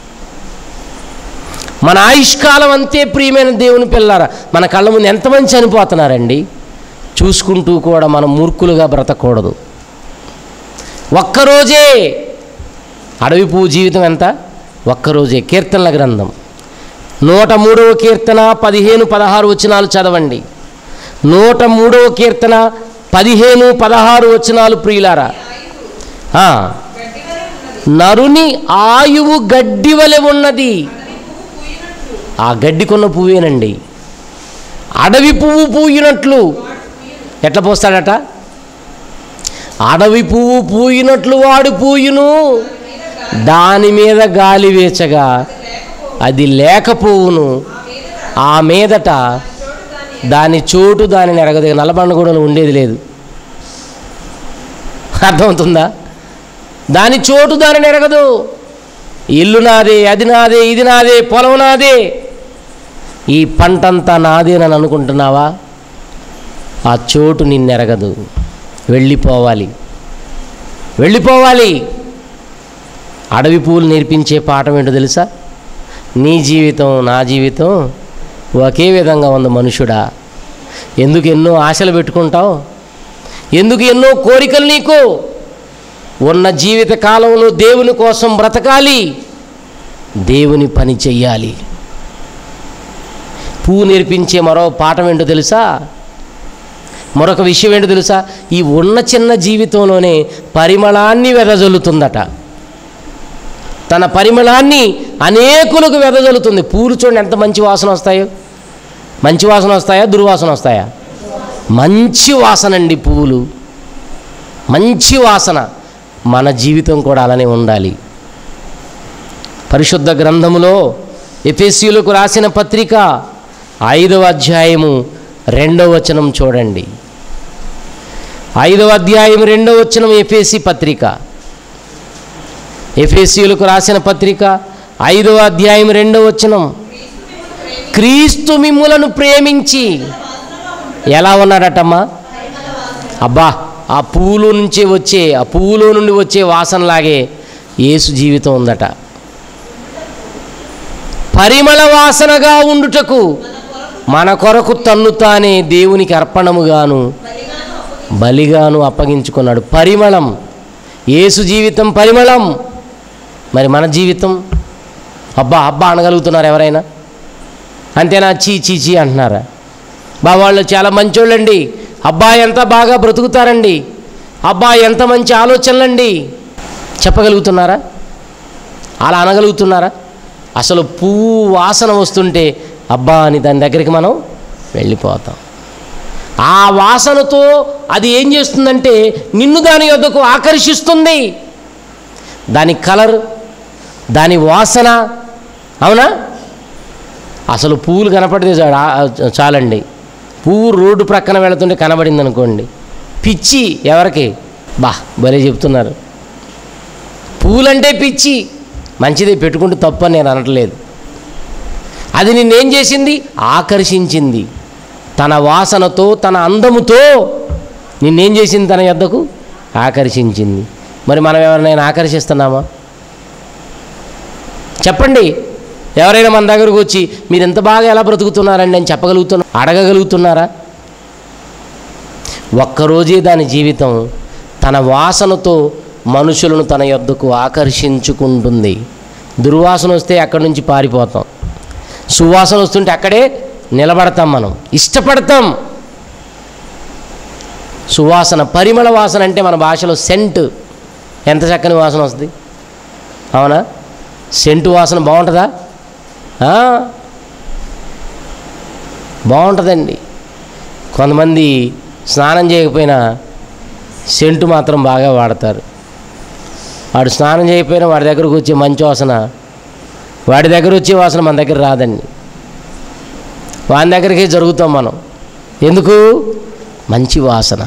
మన ఆయుష్కాలం అంతే ప్రియమైన దేవుని పిల్లారా మన కళ్ళ ముందు ఎంతమంది చనిపోతున్నారండి చూసుకుంటూ కూడా మనం మూర్ఖులుగా బ్రతకూడదు ఒక్కరోజే అడవి పువ్వు జీవితం ఎంత ఒక్కరోజే కీర్తనల గ్రంథం నూట మూడవ కీర్తన పదిహేను పదహారు వచనాలు చదవండి నూట మూడవ కీర్తన పదిహేను పదహారు వచనాలు ప్రియులారా ఆ, నరుని ఆయువు గడ్డి వలె ఉన్నది ఆ గడ్డికొన్న పువ్వేనండి అడవి పువ్వు పూయినట్లు ఎట్లా పోస్తాడట అడవి పువ్వు పూయినట్లు వాడు పూయును దాని మీద గాలి వేచగా అది లేకపోవును ఆ మీదట దాని చోటు దానిని ఎరగదు నల్లబండగూడలో ఉండేది లేదు అర్థమవుతుందా దాని చోటు దానిని ఎరగదు ఇల్లు నాదే అది నాదే ఇది నాదే పొలం నాదే ఈ పంటంతా నాదేనని అనుకుంటున్నావా ఆ చోటు నిన్నెరగదు వెళ్ళిపోవాలి వెళ్ళిపోవాలి అడవి పూలు నేర్పించే పాఠం ఏంటో తెలుసా నీ జీవితం నా జీవితం ఒకే విధంగా ఉంది మనుషుడా ఎందుకు ఎన్నో ఆశలు పెట్టుకుంటావు ఎందుకు ఎన్నో కోరికలు నీకు ఉన్న జీవిత కాలంలో దేవుని కోసం బ్రతకాలి దేవుని పని చెయ్యాలి పువ్వు నేర్పించే మరో పాఠం ఏంటో తెలుసా మరొక విషయం ఏంటో తెలుసా ఈ ఉన్న చిన్న జీవితంలోనే పరిమళాన్ని వెదజల్లుతుందట తన పరిమళాన్ని అనేకులకు వెదజల్లుతుంది పూలు చూడండి ఎంత మంచి వాసన వస్తాయో మంచి వాసన వస్తాయా దుర్వాసన వస్తాయా మంచి వాసన అండి పువ్వులు మంచి వాసన మన జీవితం కూడా అలానే ఉండాలి పరిశుద్ధ గ్రంథములో ఎఫెస్యులకు రాసిన పత్రిక ఐదవ అధ్యాయము రెండవ వచనం చూడండి ఐదవ అధ్యాయం రెండవ వచనం ఎఫేసి పత్రిక ఎఫేసీయులకు రాసిన పత్రిక ఐదవ అధ్యాయం రెండవ వచనం క్రీస్తు మిమ్ములను ప్రేమించి ఎలా ఉన్నాడటమ్మా అబ్బా ఆ పువ్వులో నుంచి వచ్చే ఆ పువ్వులో నుండి వచ్చే వాసనలాగే యేసు జీవితం ఉందట పరిమళ వాసనగా ఉండుటకు మన కొరకు తన్ను తానే దేవునికి అర్పణముగాను బలిగాను అప్పగించుకున్నాడు పరిమళం యేసు జీవితం పరిమళం మరి మన జీవితం అబ్బా అబ్బా అనగలుగుతున్నారు ఎవరైనా అంతేనా చీ చీ చీ అంటున్నారా బా వాళ్ళు చాలా మంచోళ్ళండి అబ్బా ఎంత బాగా బ్రతుకుతారండి అబ్బా ఎంత మంచి ఆలోచనలండి చెప్పగలుగుతున్నారా అలా అనగలుగుతున్నారా అసలు పువ్వు వాసన వస్తుంటే అబ్బా అని దాని దగ్గరికి మనం వెళ్ళిపోతాం ఆ వాసనతో అది ఏం చేస్తుందంటే నిన్ను దాని యొద్దకు ఆకర్షిస్తుంది దాని కలర్ దాని వాసన అవునా అసలు పువ్వులు కనపడితే చాలు చాలండి పువ్వు రోడ్డు ప్రక్కన వెళుతుంటే కనబడింది అనుకోండి పిచ్చి ఎవరికి బా భలే చెప్తున్నారు పువ్వులంటే పిచ్చి మంచిదే పెట్టుకుంటే తప్పు అని నేను అనట్లేదు అది నిన్నేం చేసింది ఆకర్షించింది తన వాసనతో తన అందముతో నిన్నేం చేసింది తన యొద్దకు ఆకర్షించింది మరి మనం ఎవరినైనా ఆకర్షిస్తున్నామా చెప్పండి ఎవరైనా మన దగ్గరకు వచ్చి మీరు ఎంత బాగా ఎలా బ్రతుకుతున్నారండి అని చెప్పగలుగుతున్నా అడగగలుగుతున్నారా ఒక్కరోజే దాని జీవితం తన వాసనతో మనుషులను తన యొద్దకు ఆకర్షించుకుంటుంది దుర్వాసన వస్తే అక్కడి నుంచి పారిపోతాం సువాసన వస్తుంటే అక్కడే నిలబడతాం మనం ఇష్టపడతాం సువాసన పరిమళ వాసన అంటే మన భాషలో సెంట్ ఎంత చక్కని వాసన వస్తుంది అవునా సెంటు వాసన బాగుంటుందా ఆ? బాగుంటుందండి కొంతమంది స్నానం చేయకపోయినా సెంటు మాత్రం బాగా వాడతారు వాడు స్నానం చేయకపోయినా వాడి దగ్గరకు వచ్చే మంచి వాసన వాడి దగ్గర వచ్చే వాసన మన దగ్గర రాదండి వాని దగ్గరికి జరుగుతాం మనం ఎందుకు మంచి వాసన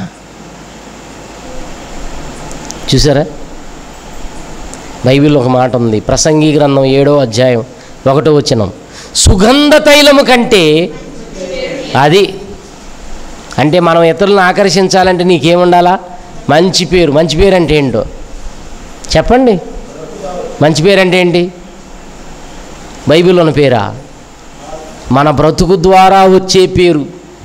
చూసారా బైబిల్లో ఒక మాట ఉంది ప్రసంగి గ్రంథం ఏడో అధ్యాయం ఒకటో వచనం సుగంధ తైలము కంటే అది అంటే మనం ఇతరులను ఆకర్షించాలంటే నీకేముండాలా మంచి పేరు మంచి పేరు అంటే ఏంటో చెప్పండి మంచి పేరు అంటే ఏంటి బైబిల్లో ఉన్న పేరా మన బ్రతుకు ద్వారా వచ్చే పేరు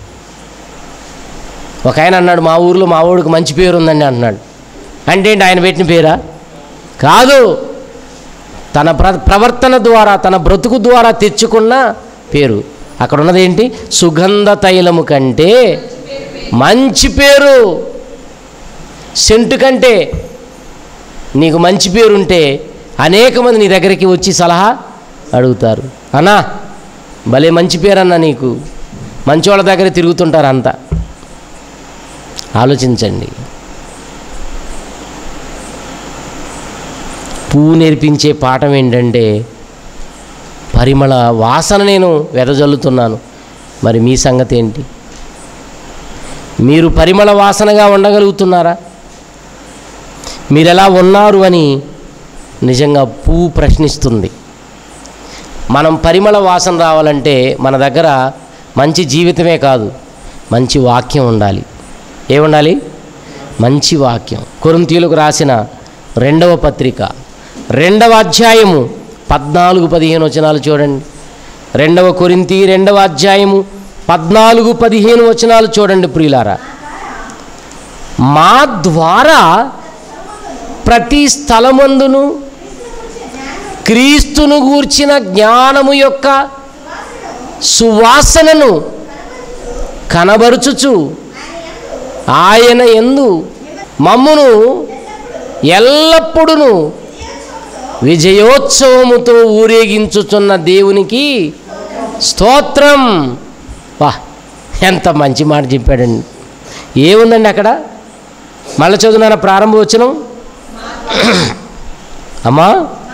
ఒక ఆయన అన్నాడు మా ఊర్లో మా ఊడికి మంచి పేరు ఉందండి అంటున్నాడు అంటే ఏంటి ఆయన పెట్టిన పేరా కాదు తన ప్ర ప్రవర్తన ద్వారా తన బ్రతుకు ద్వారా తెచ్చుకున్న పేరు అక్కడ ఉన్నది ఏంటి సుగంధ తైలము కంటే మంచి పేరు సెంటు కంటే నీకు మంచి పేరుంటే అనేక మంది నీ దగ్గరికి వచ్చి సలహా అడుగుతారు అన్నా భలే మంచి పేరన్నా నీకు మంచి వాళ్ళ దగ్గర తిరుగుతుంటారు అంతా ఆలోచించండి పువ్వు నేర్పించే పాఠం ఏంటంటే పరిమళ వాసన నేను వెదజల్లుతున్నాను మరి మీ సంగతి ఏంటి మీరు పరిమళ వాసనగా ఉండగలుగుతున్నారా మీరు ఎలా ఉన్నారు అని నిజంగా పువ్వు ప్రశ్నిస్తుంది మనం పరిమళ వాసన రావాలంటే మన దగ్గర మంచి జీవితమే కాదు మంచి వాక్యం ఉండాలి ఏముండాలి మంచి వాక్యం కొరింతీయులకు రాసిన రెండవ పత్రిక రెండవ అధ్యాయము పద్నాలుగు పదిహేను వచనాలు చూడండి రెండవ కొరింతి రెండవ అధ్యాయము పద్నాలుగు పదిహేను వచనాలు చూడండి ప్రియులారా మా ద్వారా ప్రతి స్థలమందును క్రీస్తును గూర్చిన జ్ఞానము యొక్క సువాసనను కనబరుచుచు ఆయన ఎందు మమ్మును ఎల్లప్పుడూ విజయోత్సవముతో ఊరేగించుచున్న దేవునికి స్తోత్రం వా ఎంత మంచి మాట చెప్పాడండి ఏముందండి అక్కడ మళ్ళీ చదువునాన ప్రారంభ వచనం అమ్మా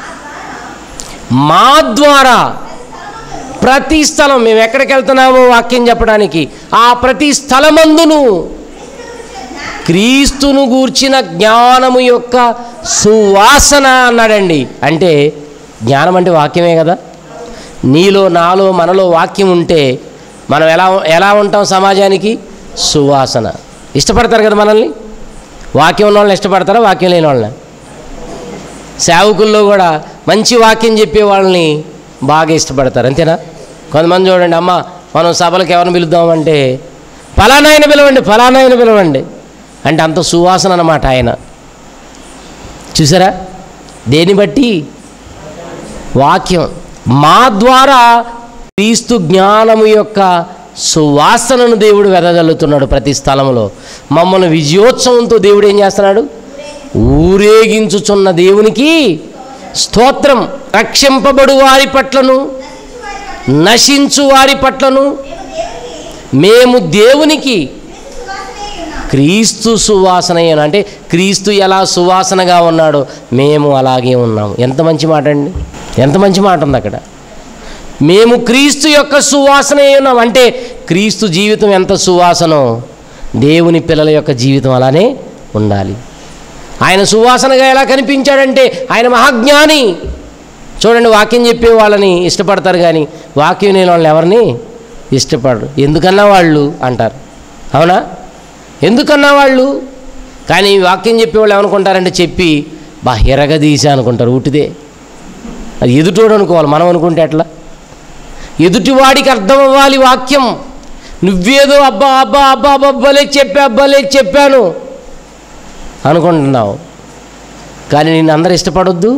మా ద్వారా ప్రతి స్థలం మేము ఎక్కడికి వెళ్తున్నామో వాక్యం చెప్పడానికి ఆ ప్రతి స్థలమందును క్రీస్తును గూర్చిన జ్ఞానము యొక్క సువాసన అన్నాడండి అంటే జ్ఞానం అంటే వాక్యమే కదా నీలో నాలో మనలో వాక్యం ఉంటే మనం ఎలా ఎలా ఉంటాం సమాజానికి సువాసన ఇష్టపడతారు కదా మనల్ని వాక్యం ఉన్న వాళ్ళని ఇష్టపడతారా వాక్యం లేని వాళ్ళని సేవకుల్లో కూడా మంచి వాక్యం చెప్పే వాళ్ళని బాగా ఇష్టపడతారు అంతేనా కొంతమంది చూడండి అమ్మ మనం సభలకు ఎవరిని పిలుద్దామంటే ఫలానాయన పిలవండి ఫలానాయన పిలవండి అంటే అంత సువాసన అన్నమాట ఆయన చూసారా దేని బట్టి వాక్యం మా ద్వారా క్రీస్తు జ్ఞానము యొక్క సువాసనను దేవుడు వెదజల్లుతున్నాడు ప్రతి స్థలంలో మమ్మల్ని విజయోత్సవంతో దేవుడు ఏం చేస్తున్నాడు ఊరేగించుచున్న దేవునికి స్తోత్రం రక్షింపబడు వారి పట్లను నశించు వారి పట్లను మేము దేవునికి క్రీస్తు సువాసన అంటే క్రీస్తు ఎలా సువాసనగా ఉన్నాడో మేము అలాగే ఉన్నాము ఎంత మంచి మాట అండి ఎంత మంచి మాట ఉంది అక్కడ మేము క్రీస్తు యొక్క సువాసన ఉన్నాం అంటే క్రీస్తు జీవితం ఎంత సువాసనో దేవుని పిల్లల యొక్క జీవితం అలానే ఉండాలి ఆయన సువాసనగా ఎలా కనిపించాడంటే ఆయన మహాజ్ఞాని చూడండి వాక్యం చెప్పే వాళ్ళని ఇష్టపడతారు కానీ వాక్యం లేని వాళ్ళని ఎవరిని ఇష్టపడరు ఎందుకన్నా వాళ్ళు అంటారు అవునా ఎందుకన్నా వాళ్ళు కానీ వాక్యం చెప్పేవాళ్ళు ఏమనుకుంటారంటే చెప్పి బా ఎరగదీసా అనుకుంటారు ఉట్టిదే అది ఎదుటోడు అనుకోవాలి మనం అనుకుంటే ఎట్లా ఎదుటివాడికి అర్థం అవ్వాలి వాక్యం నువ్వేదో అబ్బా అబ్బా అబ్బా అబ్బలే చెప్పా అబ్బలే చెప్పాను అనుకుంటున్నావు కానీ నిన్ను అందరు ఇష్టపడొద్దు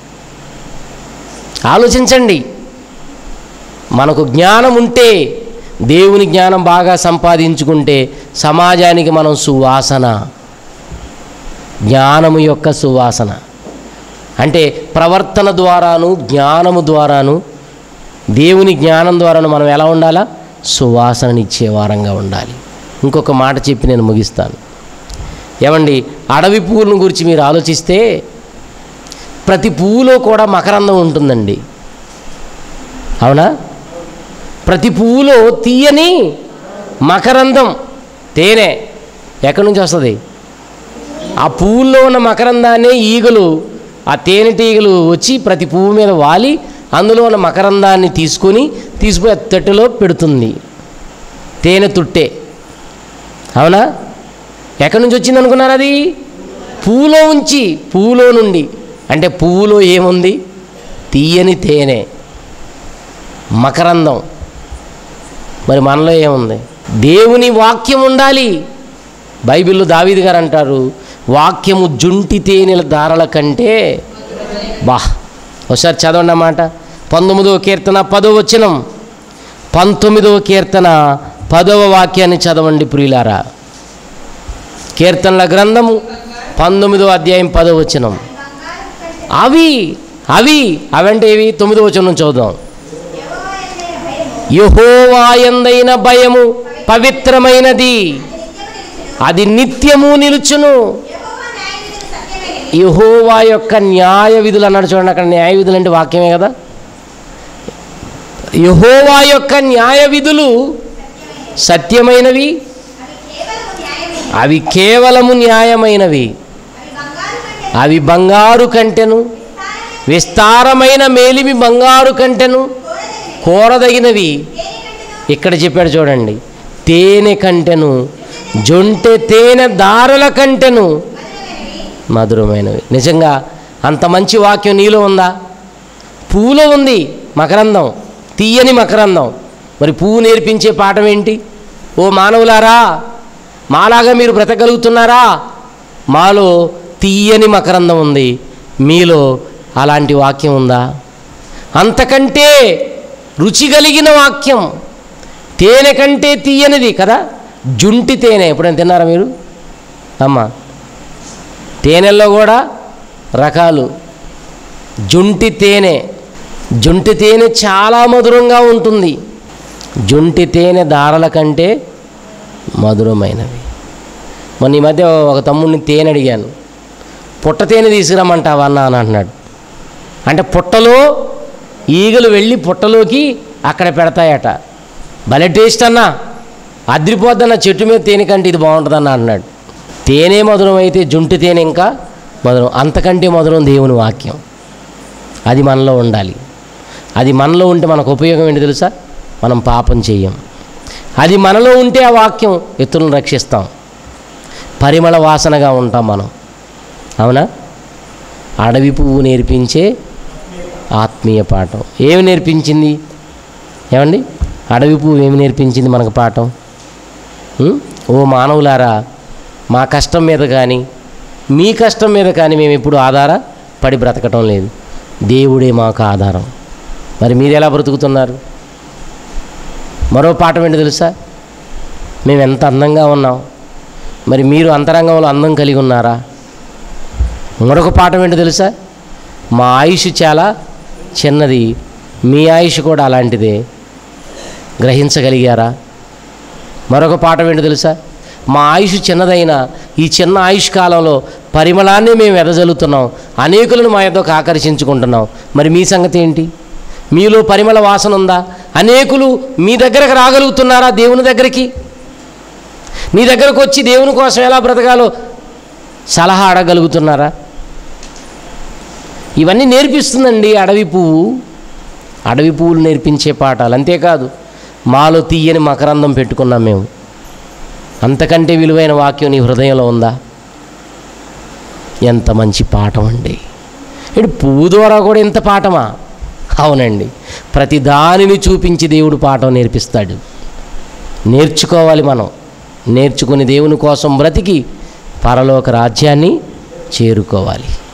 ఆలోచించండి మనకు జ్ఞానం ఉంటే దేవుని జ్ఞానం బాగా సంపాదించుకుంటే సమాజానికి మనం సువాసన జ్ఞానము యొక్క సువాసన అంటే ప్రవర్తన ద్వారాను జ్ఞానము ద్వారాను దేవుని జ్ఞానం ద్వారాను మనం ఎలా ఉండాలా సువాసననిచ్చే వారంగా ఉండాలి ఇంకొక మాట చెప్పి నేను ముగిస్తాను ఏమండి అడవి పువ్వులను గురించి మీరు ఆలోచిస్తే ప్రతి పువ్వులో కూడా మకరందం ఉంటుందండి అవునా ప్రతి పువ్వులో తీయని మకరందం తేనె ఎక్కడి నుంచి వస్తుంది ఆ పువ్వుల్లో ఉన్న మకరందాన్ని ఈగలు ఆ తేనెటీగలు వచ్చి ప్రతి పువ్వు మీద వాలి అందులో ఉన్న మకరందాన్ని తీసుకొని తీసుకుపోయి ఆ తట్టెలో పెడుతుంది తేనె తుట్టే అవునా ఎక్కడి నుంచి వచ్చింది అనుకున్నారు అది పువ్వులో ఉంచి పువ్వులో నుండి అంటే పువ్వులో ఏముంది తీయని తేనె మకరందం మరి మనలో ఏముంది దేవుని వాక్యం ఉండాలి బైబిల్లో దావీదు గారు అంటారు వాక్యము జుంటి తేనెల దారల కంటే బా ఒకసారి చదవండి అన్నమాట పంతొమ్మిదవ కీర్తన పదో వచనం పంతొమ్మిదవ కీర్తన పదవ వాక్యాన్ని చదవండి ప్రియులారా కీర్తనల గ్రంథము పంతొమ్మిదవ అధ్యాయం పదవ వచనం అవి అవి అవంటే ఏవి తొమ్మిదో వచనం చూద్దాం యహోవాయందైన భయము పవిత్రమైనది అది నిత్యము నిలుచును యహోవా యొక్క న్యాయ విధులు అన్నాడు చూడండి అక్కడ న్యాయ విధులు అంటే వాక్యమే కదా యహోవా యొక్క న్యాయ విధులు సత్యమైనవి అవి కేవలము న్యాయమైనవి అవి కేవలము న్యాయమైనవి అవి బంగారు కంటే అవి బంగారు కంటెను విస్తారమైన మేలిమి బంగారు కంటెను కోరదగినవి ఇక్కడ చెప్పాడు చూడండి తేనె కంటెను జొంటె తేనె దారల కంటెను మధురమైనవి నిజంగా అంత మంచి వాక్యం నీలో ఉందా పువ్వులో ఉంది మకరందం తీయని మకరందం మరి పువ్వు నేర్పించే పాఠం ఏంటి ఓ మానవులారా మాలాగా మీరు బ్రతకగలుగుతున్నారా మాలో తీయని మకరందం ఉంది మీలో అలాంటి వాక్యం ఉందా అంతకంటే రుచి కలిగిన వాక్యం తేనె కంటే తీయనిది కదా జుంటి తేనె ఎప్పుడైనా తిన్నారా మీరు అమ్మా తేనెల్లో కూడా రకాలు జుంటి తేనె జుంటి తేనె చాలా మధురంగా ఉంటుంది జుంటి తేనె దారల కంటే మధురమైనవి మొన్న ఈ మధ్య ఒక తమ్ముడిని తేనె అడిగాను పుట్ట తేనె తీసుకురమ్మంటావా అన్న అని అంటున్నాడు అంటే పుట్టలో ఈగలు వెళ్ళి పుట్టలోకి అక్కడ పెడతాయట భలే టేస్ట్ అన్నా అద్రిపోద్దన్న చెట్టు మీద తేనె కంటే ఇది బాగుంటుందన్న అన్నాడు తేనె మధురం అయితే జుంటు తేనె ఇంకా మధురం అంతకంటే మధురం దేవుని వాక్యం అది మనలో ఉండాలి అది మనలో ఉంటే మనకు ఉపయోగం ఏంటి తెలుసా మనం పాపం చెయ్యం అది మనలో ఉంటే ఆ వాక్యం ఇతరులను రక్షిస్తాం పరిమళ వాసనగా ఉంటాం మనం అవునా అడవి పువ్వు నేర్పించే ఆత్మీయ పాఠం ఏమి నేర్పించింది ఏమండి అడవి పువ్వు ఏమి నేర్పించింది మనకు పాఠం ఉం? ఓ మానవులారా మా కష్టం మీద కానీ మీ కష్టం మీద కానీ మేము ఎప్పుడు ఆధార పడి బ్రతకటం లేదు దేవుడే మాకు ఆధారం మరి మీరు ఎలా బ్రతుకుతున్నారు మరో పాఠం ఏంటి తెలుసా మేము ఎంత అందంగా ఉన్నాం మరి మీరు అంతరంగంలో అందం కలిగి ఉన్నారా మరొక పాఠం ఏంటో తెలుసా మా ఆయుష్ చాలా చిన్నది మీ ఆయుష్ కూడా అలాంటిదే గ్రహించగలిగారా మరొక పాఠం ఏంటో తెలుసా మా ఆయుష్ చిన్నదైన ఈ చిన్న ఆయుష్ కాలంలో పరిమళాన్ని మేము వెదజల్లుతున్నాం అనేకులను మా యొద్దకు ఆకర్షించుకుంటున్నాం మరి మీ సంగతి ఏంటి మీలో పరిమళ వాసన ఉందా అనేకులు మీ దగ్గరకు రాగలుగుతున్నారా దేవుని దగ్గరికి నీ దగ్గరకు వచ్చి దేవుని కోసం ఎలా బ్రతకాలో సలహా అడగలుగుతున్నారా ఇవన్నీ నేర్పిస్తుందండి అడవి పువ్వు అడవి పువ్వులు నేర్పించే పాఠాలు అంతేకాదు మాలో తీయని మకరందం పెట్టుకున్నాం మేము అంతకంటే విలువైన వాక్యం నీ హృదయంలో ఉందా ఎంత మంచి పాఠం అండి ఇటు పువ్వు ద్వారా కూడా ఇంత పాఠమా అవునండి ప్రతి దానిని చూపించి దేవుడు పాఠం నేర్పిస్తాడు నేర్చుకోవాలి మనం నేర్చుకుని దేవుని కోసం బ్రతికి పరలోక రాజ్యాన్ని చేరుకోవాలి